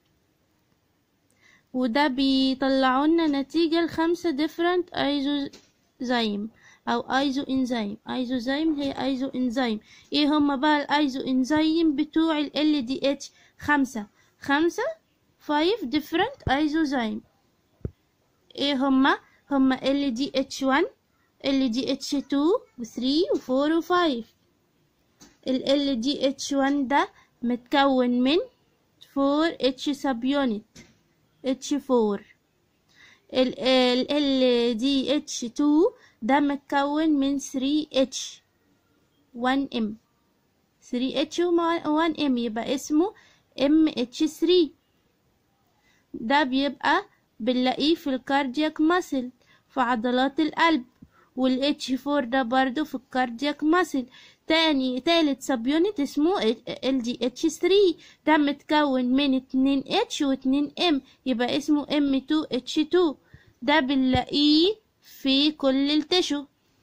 وده بيطلعوا لنا نتيجة لخمسة different ايزوزايم او ايزو انزيم ايزوزايم هي ايزو انزيم ايه هما بقى الايزو انزيم بتوع ال LDH خمسة خمسة five different ايزوزايم ايه هما هما LDH1 LDH2 و3 و4 و5 ال LDH1 ده متكون من 4 H subunit H4 ال ال LDH2 ده متكون من 3H 1M 3H و 1M يبقى اسمه MH3 ده بيبقى بنلاقيه في الكاردياك ماسل في عضلات القلب وال H4 ده برضو في الكاردياك ماسل تاني تالت سبيونت اسمه LDH3 ده متكون من 2 H و 2 M يبقى اسمه M2H2 ده بنلاقيه في كل التشو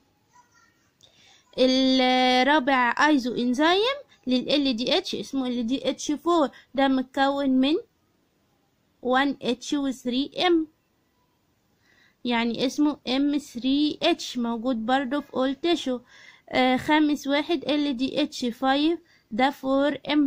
الرابع ايزو انزيم لل LDH اسمه LDH4 ده متكون من 1H و 3M يعني اسمه M3H موجود برضو في all tissue آه خامس واحد LDH5 ده 4M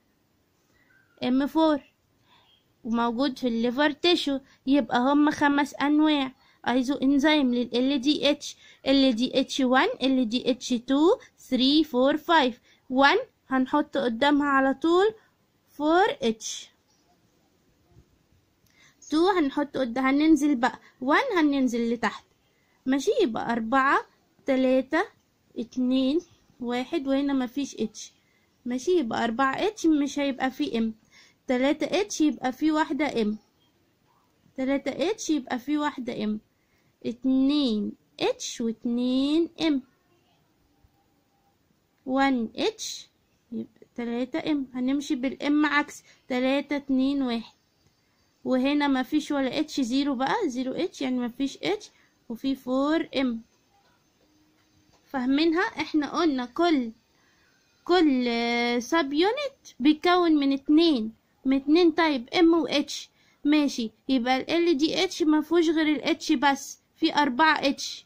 M4 وموجود في الليفر تيشو يبقى هم خمس أنواع ايزو انزيم لل LDH LDH1 LDH2 3 4 5 1 هنحط قدامها على طول 4H 2 هنحط قدام هننزل بقى 1 هننزل لتحت ماشي يبقى أربعة تلاتة اتنين واحد وهنا مفيش اتش ماشي يبقى أربعة اتش مش هيبقى فيه ام تلاتة اتش يبقى فيه واحدة ام تلاتة اتش يبقى فيه واحدة ام اتنين اتش واتنين ام وان اتش يبقى تلاتة ام هنمشي بالام عكس تلاتة اتنين واحد وهنا مفيش ولا اتش زيرو بقى زيرو اتش يعني مفيش اتش وفي فور ام فاهمينها احنا قلنا كل كل سب يونت بيتكون من اتنين من اتنين تايب ام و اتش ماشي يبقى ال دي اتش مفهوش غير الاتش بس في اربعة اتش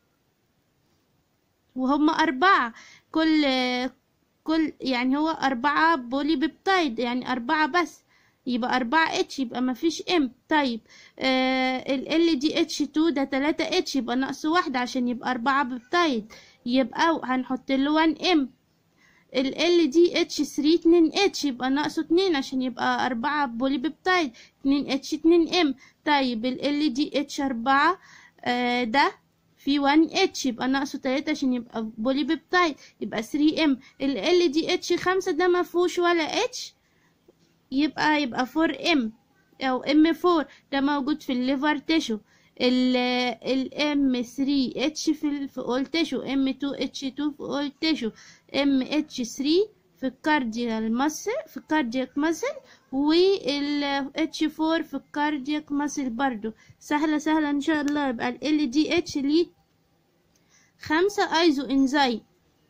وهم اربعة كل كل يعني هو اربعة بولي بيبتايد يعني اربعة بس يبقى أربعة اتش يبقى مفيش ام طيب آه ال ال دي اتش تو ده تلاتة اتش يبقى ناقص واحدة عشان يبقى أربعة ببتايد يبقى هنحط له 1 ام ال ال دي اتش 3 2 اتش يبقى ناقصه 2 عشان يبقى 4 بولي بيبتايد 2 اتش 2 ام طيب ال ال دي اتش 4 آه ده في 1 اتش يبقى ناقصه 3 عشان يبقى بولي بيبتايد يبقى 3 ام ال ال دي اتش 5 ده ما فيهوش ولا اتش يبقى يبقى 4 ام او ام 4 ده موجود في الليفر تيشو ال ال M3 H في ال في all tissue M2 H2 في all tissue MH3 في الكارديال ماسل في الكاردياك ماسل وال H4 في الكاردياك ماسل برضو سهلة سهلة ان شاء الله يبقى ال LDH ليه خمسة ايزو انزيم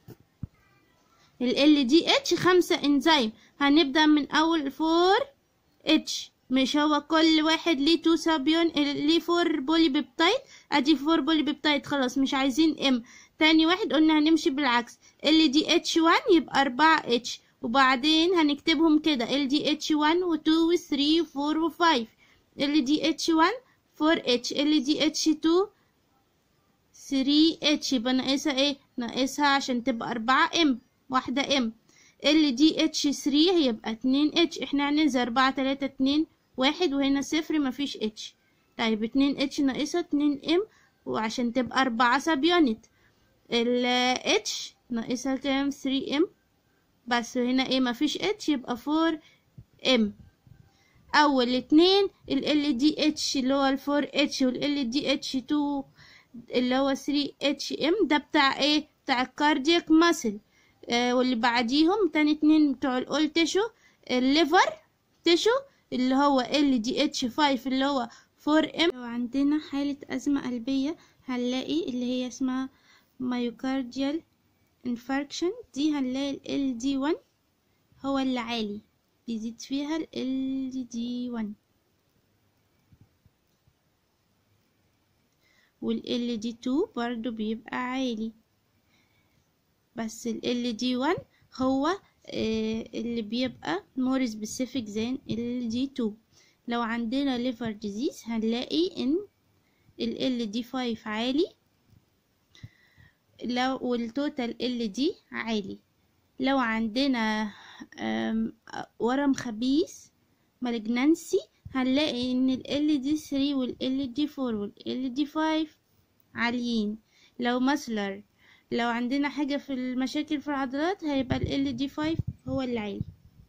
ال LDH خمسة انزيم هنبدأ من اول 4 H مش هو كل واحد ليه تو سابيون ليه فور بولي بيبتايد ادي فور بولي بيبتايد خلاص مش عايزين ام تاني واحد قلنا هنمشي بالعكس ال دي اتش 1 يبقى 4 اتش وبعدين هنكتبهم كده ال دي اتش 1 و2 و3 و4 و5 ال دي اتش 1 4 اتش ال دي اتش 2 3 اتش يبقى ناقصها ايه ناقصها عشان تبقى 4 ام واحدة ام ال دي اتش 3 هيبقى 2 اتش احنا هننزل 4 3 2 واحد وهنا صفر مفيش اتش طيب اتنين اتش ناقصها اتنين ام وعشان تبقى أربعة سب يونت ال اتش ناقصها كام 3 ام بس هنا ايه مفيش اتش يبقى 4 ام اول اتنين ال ال دي اتش اللي هو ال 4 اتش وال ال دي اتش 2 اللي هو 3 اتش ام ده بتاع ايه بتاع الكاردياك ماسل آه واللي بعديهم تاني اتنين بتوع الاول تيشو الليفر تيشو اللي هو ال دي اتش 5 اللي هو 4 ام لو عندنا حالة أزمة قلبية هنلاقي اللي هي اسمها مايوكارديال انفاركشن دي هنلاقي ال دي 1 هو اللي عالي بيزيد فيها ال دي 1 وال دي 2 برضو بيبقى عالي بس ال دي 1 هو اللي بيبقى more specific than ال دي 2 لو عندنا liver disease هنلاقي ان ال دي 5 عالي لو والتوتال ال دي عالي لو عندنا ورم خبيث malignancy هنلاقي ان ال دي 3 وال دي 4 وال دي 5 عاليين لو مسلر لو عندنا حاجة في المشاكل في العضلات هيبقى ال دي 5 هو اللي عالي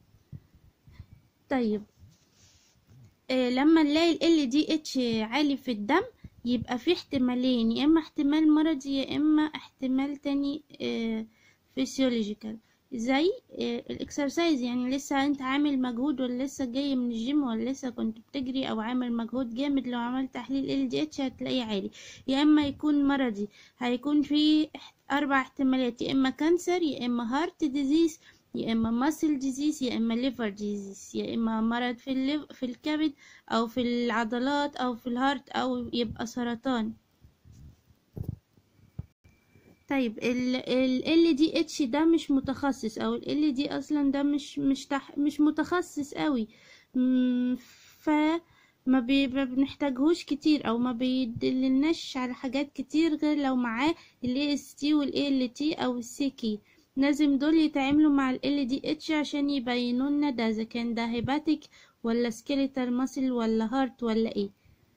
طيب آه لما نلاقي ال دي اتش عالي في الدم يبقى في احتمالين يا اما احتمال مرضي يا اما احتمال تاني آه فيسيولوجيكال زي آه الاكسرسايز يعني لسه انت عامل مجهود ولا لسه جاي من الجيم ولا لسه كنت بتجري او عامل مجهود جامد لو عملت تحليل ال دي اتش هتلاقيه عالي يا اما يكون مرضي هيكون في اربع احتمالات يا اما كانسر يا اما هارت ديزيز يا اما ماسل ديزيز يا اما ليفر ديزيز يا اما مرض في الليف في الكبد او في العضلات او في الهارت او يبقى سرطان طيب ال ال دي اتش ده مش متخصص او ال دي اصلا ده مش مش تح مش متخصص قوي ف ما, بي... ما بنحتاجهوش كتير او ما بيدلناش على حاجات كتير غير لو معاه ال AST وال ALT او السيكي لازم دول يتعاملوا مع ال LDH عشان يبينوا لنا ده اذا كان ده هيباتيك ولا سكيليتال ماسل ولا هارت ولا ايه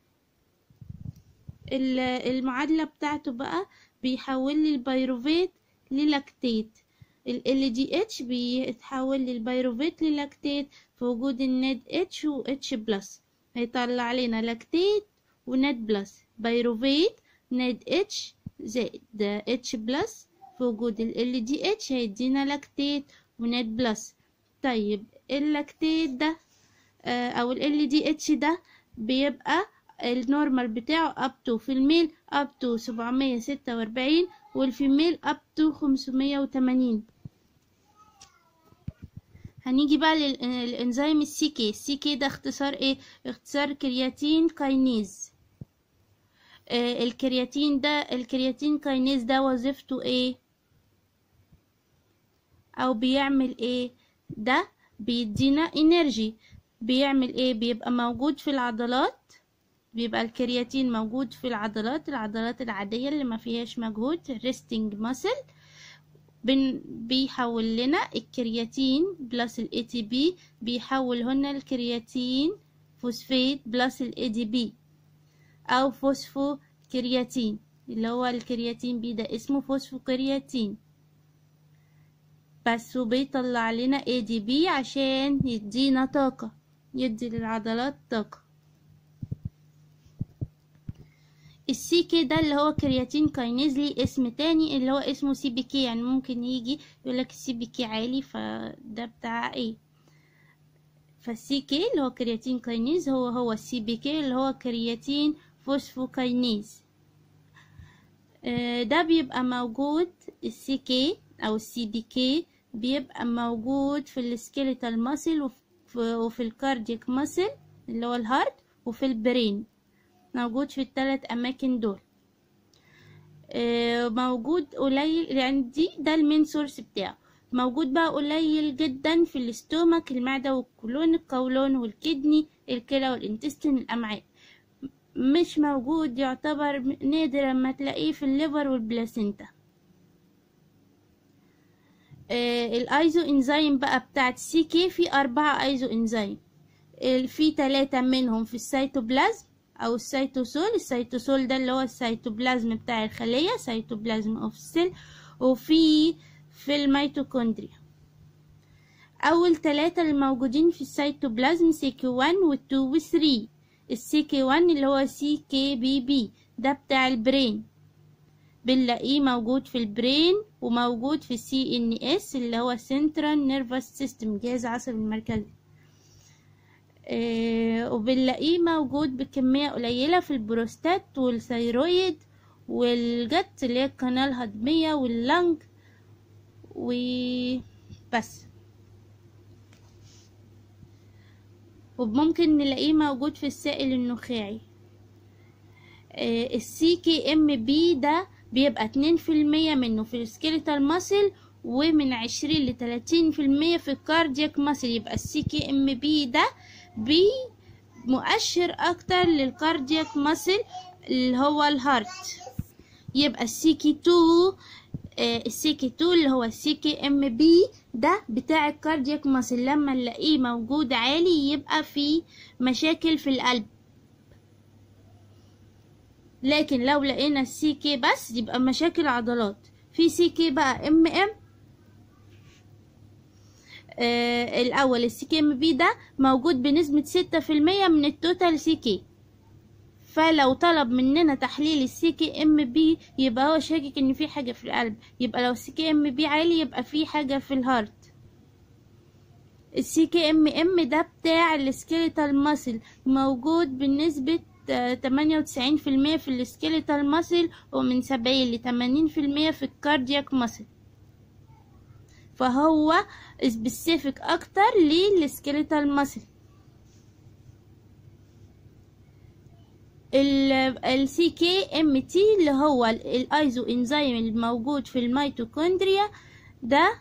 المعادلة بتاعته بقى بيحول لي البيروفيت للاكتيت ال LDH بيتحول للبيروفيت للاكتيت في وجود الناد اتش و اتش بلس هيطلع لنا لاكتيت وناد بلس بيروفيت ناد اتش زائد اتش بلس في وجود ال دي اتش هيدينا لاكتيت وناد بلس طيب اللاكتيت ده او ال دي اتش ده بيبقى النورمال بتاعه up to في الميل up to 746 والفيميل up to 580 هنيجي بقى للانزيم السي كي السي كي ده اختصار ايه اختصار كرياتين كاينيز آه الكرياتين ده الكرياتين كاينيز ده وظيفته ايه او بيعمل ايه ده بيدينا انرجي بيعمل ايه بيبقى موجود في العضلات بيبقى الكرياتين موجود في العضلات العضلات العادية اللي ما فيهاش مجهود resting muscle بن بيحول لنا الكرياتين بلس ال ATP بيحول هنا الكرياتين فوسفات بلس ال ADP أو فوسفو كرياتين اللي هو الكرياتين بي ده اسمه فوسفو كرياتين بس وبيطلع لنا ADP عشان يدينا طاقة يدي للعضلات طاقة السي كي ده اللي هو كرياتين كاينيز ليه اسم تاني اللي هو اسمه سي بي كي يعني ممكن يجي يقولك السي بي كي عالي فده بتاع ايه فالسي كي اللي هو كرياتين كاينيز هو هو السي بي كي اللي هو كرياتين فوسفوكاينيز ده بيبقى موجود السي كي او السي بي كي بيبقى موجود في السكيليتال ماسل وفي الكاردياك ماسل اللي هو الهارت وفي البرين موجود في الثلاث اماكن دول موجود قليل يعني دي ده المين سورس بتاعه موجود بقى قليل جدا في الاستومك المعدة والكولون القولون والكدني الكلى والانتستين الامعاء مش موجود يعتبر نادر اما تلاقيه في الليفر والبلاسينتا الايزو انزيم بقى بتاعت سي كي في اربعة ايزو انزيم في تلاتة منهم في السيتوبلازم او السيتوسول السيتوسول ده اللي هو السيتوبلازم بتاع الخلية سيتوبلازم اوف سيل وفي في الميتوكوندريا اول ثلاثة الموجودين في السيتوبلازم سي كي 1 و 2 و 3 السي كي 1 اللي هو سي كي بي بي ده بتاع البرين بنلاقيه موجود في البرين وموجود في السي ان اس اللي هو سنترال نيرفس سيستم جهاز العصبي المركزي آه وبنلاقيه موجود بكمية قليلة في البروستات والثيرويد والجت اللي هي القناة الهضمية واللنج وبس وممكن نلاقيه موجود في السائل النخاعي آه السي كي ام بي ده بيبقى اتنين في المية منه في السكيليتال ماسل ومن عشرين لتلاتين في المية في الكاردياك ماسل يبقى السي كي ام بي ده بي مؤشر اكتر للكاردياك ماسل اللي هو الهارت يبقى السي كي 2 السي كي 2 اللي هو السي كي ام بي ده بتاع الكاردياك ماسل لما نلاقيه موجود عالي يبقى في مشاكل في القلب لكن لو لقينا السي كي بس يبقى مشاكل عضلات في سي كي بقى ام ام آه الاول السي كي ام بي ده موجود بنسبة ستة في المية من التوتال سي كي فلو طلب مننا تحليل السي كي ام بي يبقى هو شاكك ان في حاجة في القلب يبقى لو السي كي ام بي عالي يبقى في حاجة في الهارت السي كي ام ام ده بتاع السكيليتال ماسل موجود بنسبة تمانية وتسعين في المية في السكيليتال ماسل ومن سبعين لتمانين في المية في الكاردياك ماسل فهو سبيسيفيك اكتر للسكيليتال ماسل السي كي ام تي اللي هو الايزو انزيم الموجود في الميتوكوندريا ده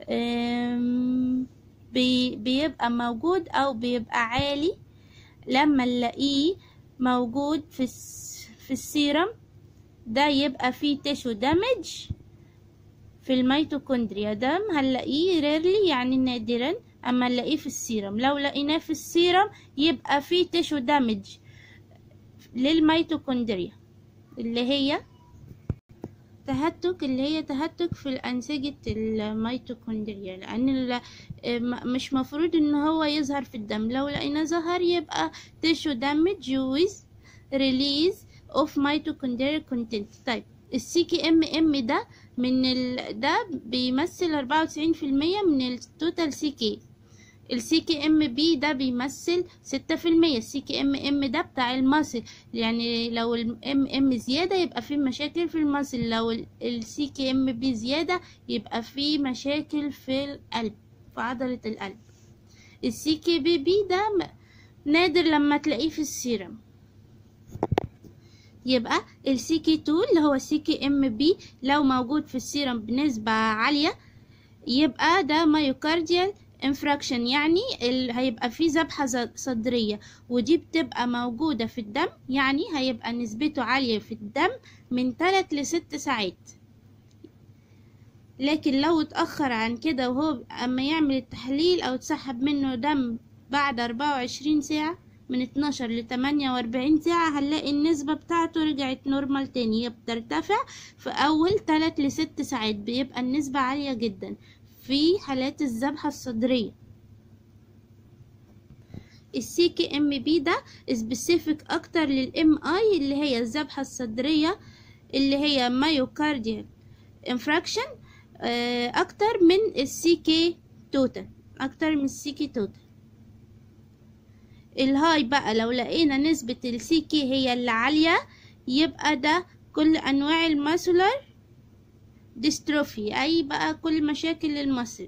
بي بيبقى موجود او بيبقى عالي لما نلاقيه موجود في في السيرم ده يبقى فيه تيشو دامج في الميتوكوندريا ده هنلاقيه ريرلي يعني نادرا اما نلاقيه في السيرم لو لقيناه في السيرم يبقى فيه تيشو دامج للميتوكوندريا اللي هي تهتك اللي هي تهتك في الأنسجة الميتوكوندريا لأن مش مفروض إن هو يظهر في الدم لو لقينا ظهر يبقى tissue damage with release of mitochondrial content طيب السي كي ام ام ده من ال... ده بيمثل أربعة وتسعين في المية من التوتال سي كي السي كي ام بي ده بيمثل ستة في المية السي كي ام ام ده بتاع المصل يعني لو الام ام زيادة يبقى في مشاكل في المصل لو السي كي ام بي زيادة يبقى في مشاكل في القلب في عضلة القلب السي كي بي بي ده نادر لما تلاقيه في السيرم يبقى السي كي 2 اللي هو السي كي ام بي لو موجود في السيرم بنسبة عالية يبقى ده مايوكارديال انفراكشن يعني ال... هيبقى فيه ذبحة ز- صدرية ودي بتبقى موجودة في الدم يعني هيبقى نسبته عالية في الدم من 3 ل 6 ساعات لكن لو اتأخر عن كده وهو أما يعمل التحليل أو تسحب منه دم بعد 24 ساعة من 12 ل 48 ساعة هنلاقي النسبة بتاعته رجعت نورمال تاني هي بترتفع في أول 3 ل 6 ساعات بيبقى النسبة عالية جدا في حالات الذبحة الصدرية السي كي ام بي ده سبيسيفيك اكتر للام اي اللي هي الذبحة الصدرية اللي هي مايوكارديال انفراكشن اكتر من السي كي توتال اكتر من السي كي توتال الهاي بقى لو لقينا نسبة السي كي هي اللي عالية يبقى ده كل انواع الماسولار ديستروفي اي بقى كل مشاكل المصل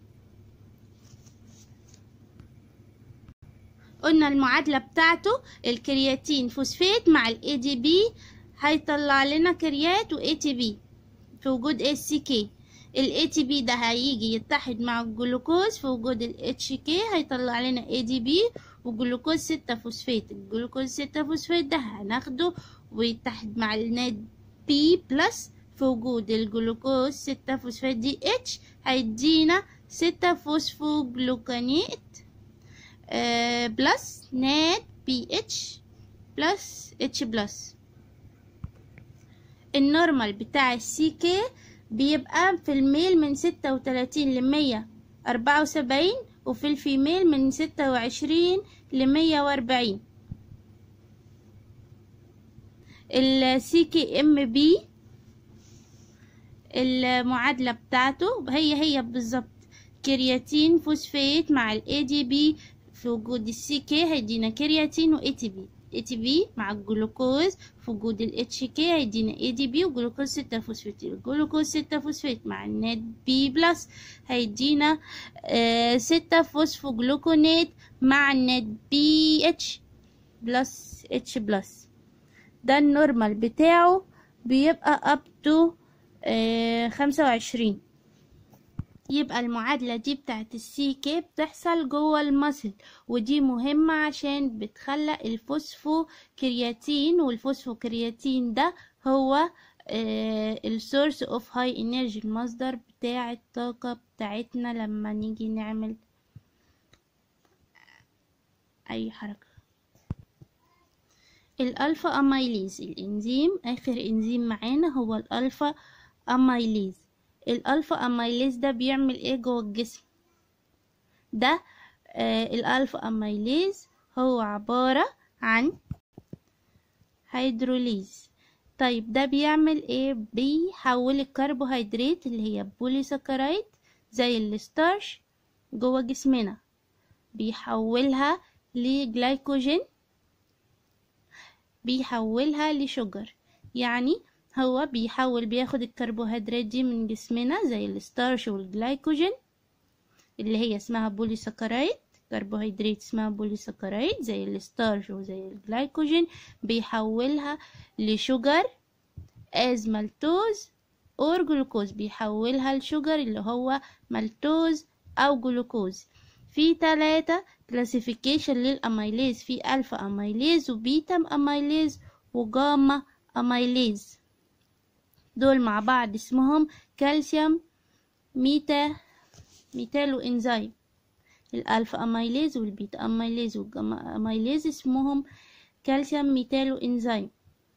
قلنا المعادلة بتاعته الكرياتين فوسفات مع الاي دي بي هيطلع لنا كريات و تي بي في وجود اس سي كي الاي تي بي ده هيجي يتحد مع الجلوكوز في وجود الاتش كي هيطلع لنا اي دي بي وجلوكوز ستة فوسفات الجلوكوز ستة فوسفات ده هناخده ويتحد مع الناد بي بلس في وجود الجلوكوز ستة فوسفات دي اتش هيدينا ستة فوسفوجلوكانيت آه بلس ناد بي اتش بلس اتش بلس النورمال بتاع السي كي بيبقى في الميل من ستة وتلاتين لمية أربعة وسبعين وفي الفيميل من ستة وعشرين لمية وأربعين السي كي ام بي المعادلة بتاعته هي هي بالظبط كرياتين فوسفات مع الاي دي بي في وجود السي كي هيدينا كرياتين و اي تي بي اي تي بي مع الجلوكوز في وجود الاتش كي هيدينا اي دي بي وجلوكوز ستة فوسفات الجلوكوز ستة فوسفات مع الناد بي بلس هيدينا آه ستة فوسفوجلوكونات مع الناد بي اتش بلس اتش بلس ده النورمال بتاعه بيبقى up to خمسة وعشرين يبقى المعادلة دي بتاعت السي كي بتحصل جوه المصل ودي مهمة عشان بتخلق الفوسفو كرياتين والفوسفو كرياتين ده هو السورس اوف هاي انرجي المصدر بتاع الطاقة بتاعتنا لما نيجي نعمل اي حركة الالفا اميليز الانزيم اخر انزيم معانا هو الالفا اميليز الالفا اميليز ده بيعمل ايه جوه الجسم ده آه الالفا اميليز هو عبارة عن هيدروليز طيب ده بيعمل ايه بيحول الكربوهيدرات اللي هي بوليساكرايد زي الستارش جوه جسمنا بيحولها لجلايكوجين بيحولها لشجر يعني هو بيحول بياخد الكربوهيدرات دي من جسمنا زي الستارش والجلايكوجين اللي هي اسمها بوليساكرايد كربوهيدرات اسمها بوليساكرايد زي الستارش وزي الجلايكوجين بيحولها لشجر از مالتوز اور جلوكوز بيحولها لشجر اللي هو مالتوز او جلوكوز في تلاتة كلاسيفيكيشن للاميليز في الفا اميليز وبيتا اميليز وجاما اميليز دول مع بعض اسمهم كالسيوم ميتا ميتالو انزيم الالفا اميليز والبيتا اميليز والجاما اميليز اسمهم كالسيوم ميتالو انزيم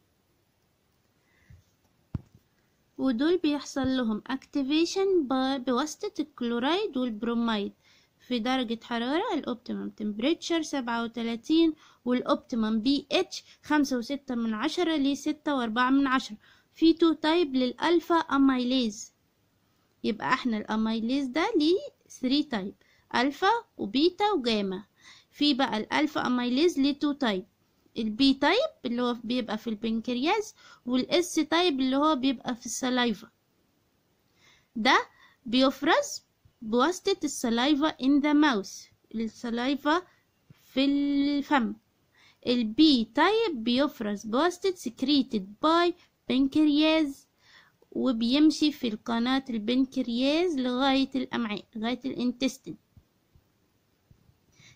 ودول بيحصل لهم اكتيفيشن بواسطة الكلورايد والبروميد في درجة حرارة الأوبتيمم تمبريتشر سبعة وتلاتين والأوبتيمم بي اتش خمسة وستة من عشرة لستة وأربعة من عشرة في تو تايب للألفا أميليز يبقى احنا الأميليز ده ليه ثري تايب ألفا وبيتا وجاما في بقى الألفا أميليز ليه تو تايب البي تايب اللي هو بيبقى في البنكرياس والاس تايب اللي هو بيبقى في السلايفا ده بيفرز بواسطة السلايفا in the mouth السلايفا في الفم البي تايب بيفرز بواسطة secreted by بنكرياز وبيمشي في القناة البنكرياز لغاية الأمعاء لغاية الانتستين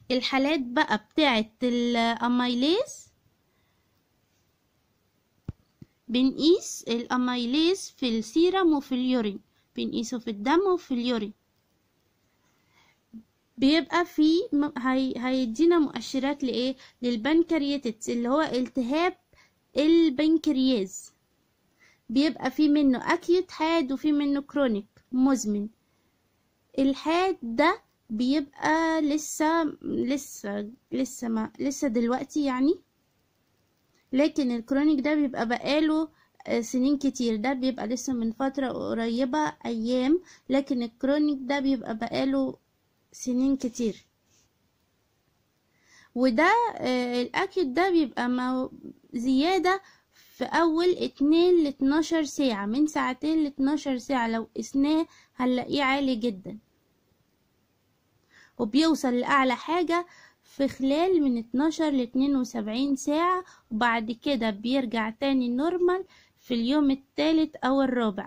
الحالات بقى بتاعة الأميليز بنقيس الأميليز في السيرم وفي اليورين بنقيسه في الدم وفي اليورين بيبقى في هي... هيدينا مؤشرات لإيه للبنكرياتيتس اللي هو التهاب البنكرياز بيبقى في منه أكيوت حاد وفي منه كرونيك مزمن الحاد ده بيبقى لسه لسه لسه ما لسه دلوقتي يعني لكن الكرونيك ده بيبقى بقاله سنين كتير ده بيبقى لسه من فترة قريبة أيام لكن الكرونيك ده بيبقى بقاله سنين كتير وده الأكيد ده بيبقى زيادة في أول اتنين لاتناشر ساعة من ساعتين لاتناشر ساعة لو قسناه هنلاقيه عالي جدا وبيوصل لأعلى حاجة في خلال من 12 ل 72 ساعة وبعد كده بيرجع تاني نورمال في اليوم الثالث أو الرابع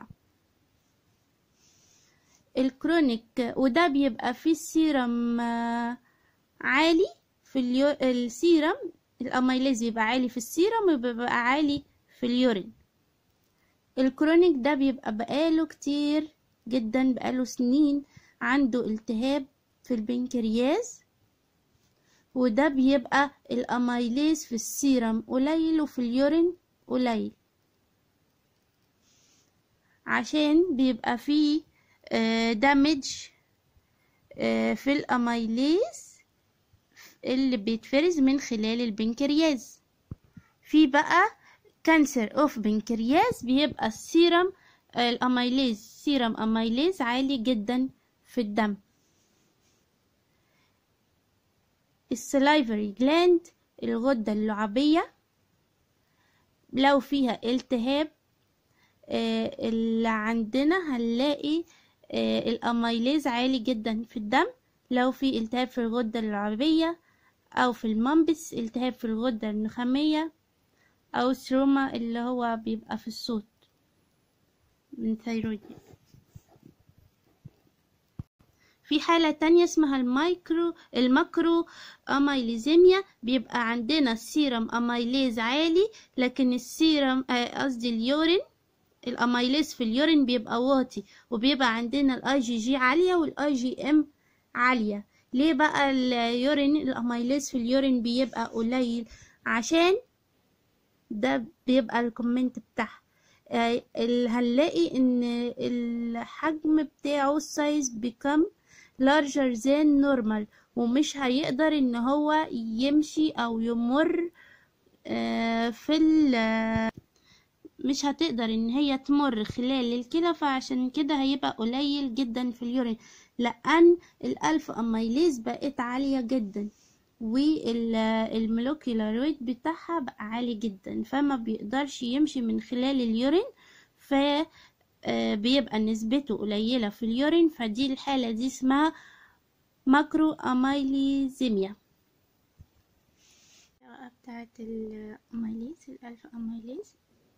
الكرونيك وده بيبقى فيه السيرم عالي في اليو... السيرم الأميليز بيبقى عالي في السيرم وبيبقى عالي في اليورين الكرونيك ده بيبقى بقاله كتير جدا بقاله سنين عنده التهاب في البنكرياس وده بيبقى الأميليز في السيرم قليل وفي اليورين قليل عشان بيبقى فيه دامج في الأميليز اللي بيتفرز من خلال البنكرياس في بقى كانسر اوف بنكرياس بيبقى السيرم الأميليز سيرم أميليز عالي جدا في الدم السلايفري جلاند الغدة اللعابية لو فيها التهاب آه اللي عندنا هنلاقي آه الأميليز عالي جدا في الدم لو في التهاب في الغدة اللعابية أو في المنبس التهاب في الغدة النخامية أو ستروما اللي هو بيبقى في الصوت من ثيرويد في حالة تانية اسمها المايكرو الماكرو أميليزيميا بيبقى عندنا السيرم أميليز عالي لكن السيرم قصدي اليورين الأميليز في اليورين بيبقى واطي وبيبقى عندنا الاي جي جي عالية والاي جي ام عالية ليه بقى اليورين الأميليز في اليورين بيبقى قليل عشان ده بيبقى الكومنت بتاعها آه هنلاقي ان الحجم بتاعه السايز بيكم larger than normal ومش هيقدر ان هو يمشي او يمر آه في مش هتقدر ان هي تمر خلال الكلى فعشان كده هيبقى قليل جدا في اليورين لان الالف اميليز بقت عالية جدا والمولكيولار ويت بتاعها بقى عالي جدا فما بيقدرش يمشي من خلال اليورين ف بيبقى نسبته قليلة في اليورين فدي الحالة دي اسمها ماكرو أميليزيميا بتاعت الأميليز الألفا أميليز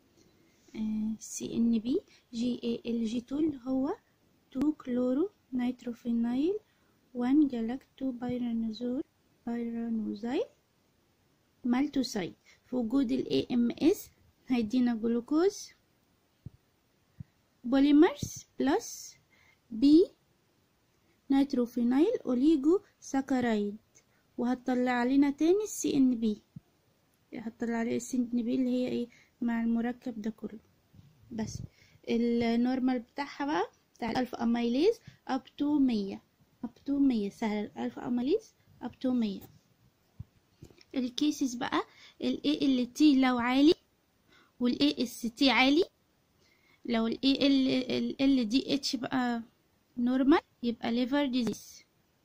سي ان بي جي اي ال جي 2 اللي هو 2 كلورو نيتروفينايل 1 جلاكتو بايرانوزول بايرانوزايل مالتوسايد في وجود ال AMS هيدينا جلوكوز بوليمرز بلس بي نيتروفينايل اوليجو ساكرايد وهتطلع لنا تاني السي ان بي هتطلع لي السي ان بي اللي هي ايه مع المركب ده كله بس النورمال بتاعها بقى بتاع الالفا اميليز اب تو مية اب تو مية سهل الالفا اميليز اب تو مية الكيسز بقى الاي ال تي لو عالي والاي اس تي عالي لو الاي ال ال دي اتش بقى نورمال يبقى ليفر ديزيز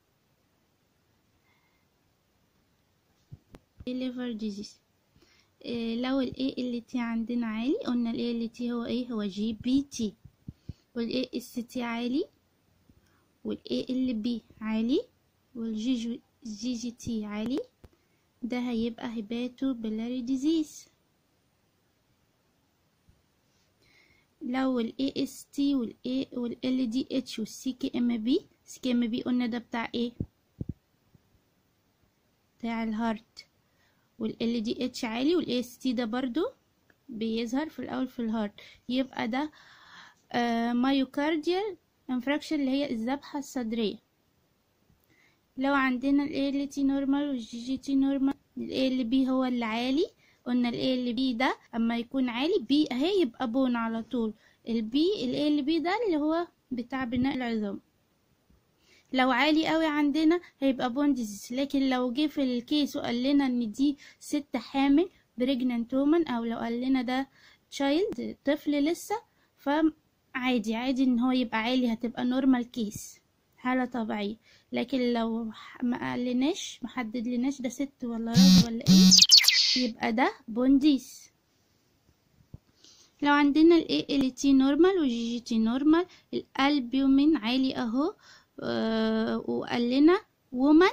ليفر ديزيز إيه لو الاي ال تي عندنا عالي قلنا الاي ال تي هو ايه هو جي بي تي والاي اس تي عالي والاي ال بي عالي والجي جي جي تي عالي ده هيبقى هيباتو بيلاري ديزيز لو ال AST وال A وال LDH وال CKMB CKMB قلنا ده بتاع ايه بتاع الهارت وال دي اتش عالي وال اس تي ده برضو بيظهر في الاول في الهارت يبقى ده مايوكارديال انفراكشن اللي هي الذبحة الصدرية لو عندنا ال ال تي نورمال والجي جي تي نورمال ال ال بي هو اللي عالي قلنا ال ال بي ده اما يكون عالي بي اهي يبقى بون على طول البي ال ال بي ده اللي هو بتاع بناء العظام لو عالي قوي عندنا هيبقى بون ديزيز لكن لو جه في الكيس وقال لنا ان دي ست حامل بريجننت وومن او لو قال لنا ده تشايلد طفل لسه فعادي عادي ان هو يبقى عالي هتبقى نورمال كيس حالة طبيعية لكن لو ما قالناش محدد لناش ده ست ولا راجل ولا ايه يبقى ده بونديس لو عندنا ال ال تي نورمال والجي جي تي نورمال الالبيومين عالي اهو آه وقال لنا وومن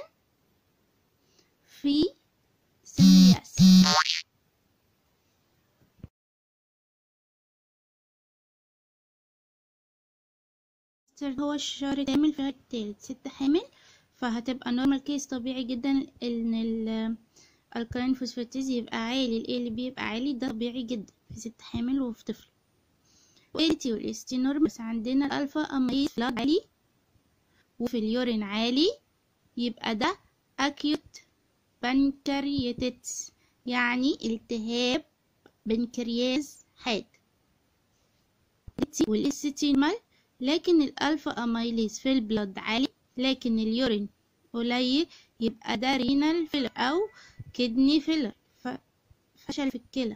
في سن اليأس هو الشهر الكامل في التالت ست حامل فهتبقى نورمال كيس طبيعي جدا ان ال الكالين فوسفاتيز يبقى عالي ال اللي بيبقى عالي ده طبيعي جدا في ست حامل وفي طفل والتي والاستي نورمال بس عندنا الالفا اميز بلاد عالي وفي اليورين عالي يبقى ده اكيوت بنكرياتيتس يعني التهاب بنكرياس حاد والاستي نورمال لكن الالفا اميليز في البلد عالي لكن اليورين قليل يبقى ده رينال فيلر او كدني فيلر فشل في الكلى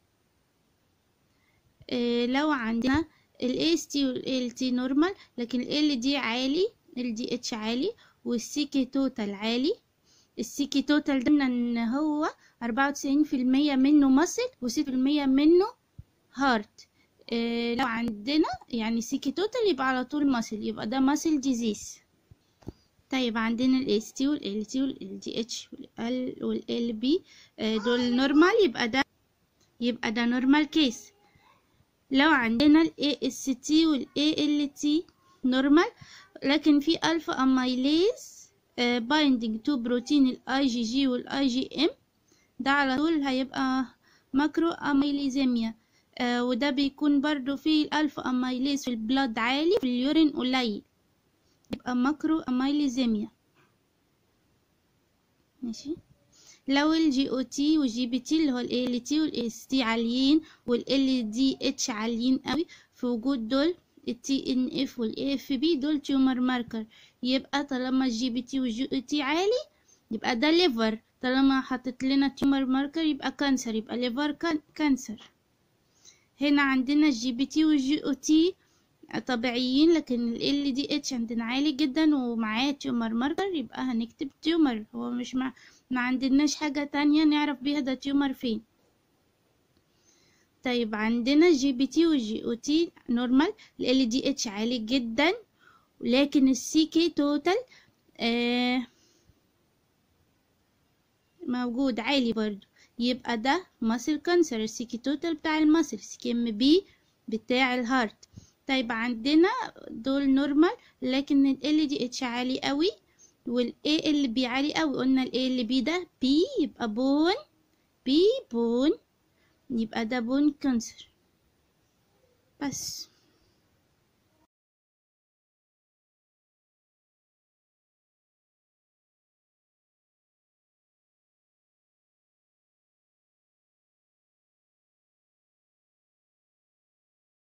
إيه لو عندنا ال AST وال LT نورمال لكن ال LD عالي ال DH عالي والسيكي توتال عالي السيكي توتال ده ان هو أربعة وتسعين في المية منه مصل وستة في المية منه هارت إيه لو عندنا يعني سيكي توتال يبقى على طول ماسل يبقى ده ماسل ديزيز طيب عندنا ال ST وال LT وال LDH وال L وال LB دول نورمال يبقى ده يبقى ده نورمال كيس لو عندنا ال AST وال ALT نورمال لكن في ألفا أميليز بايندينج تو بروتين ال IgG وال IgM ده على طول هيبقى ماكرو أميليزيميا آه وده بيكون برضو فيه الألفا أميليز في البلاد عالي في اليورين قليل يبقى ماكرو أميليزيميا ماشي لو الجي او تي والجي بي تي اللي هو ال ال تي وال اس تي عاليين وال ال دي اتش عاليين قوي في وجود دول التي ان اف والاي اف بي دول تيومر ماركر يبقى طالما الجي بي تي والجي او تي عالي يبقى ده ليفر طالما حطت لنا تيومر ماركر يبقى كانسر يبقى ليفر كان كانسر هنا عندنا الجي بي تي والجي او تي طبيعيين لكن ال دي اتش عندنا عالي جدا ومعاه تيومر ماركر يبقى هنكتب تيومر هو مش مع ما عندناش حاجة تانية نعرف بيها ده تيومر فين طيب عندنا جي بي تي والجي او تي نورمال ال دي اتش عالي جدا لكن السي كي توتال آه موجود عالي برضو يبقى ده ماسل كانسر السي كي توتال بتاع الماسل سي كي ام بي بتاع الهارت طيب عندنا دول نورمال لكن ال دي اتش عالي قوي والاي ال بي عالي قوي قلنا الاي ال بي ده بي يبقى بون بي بون يبقى ده بون كانسر بس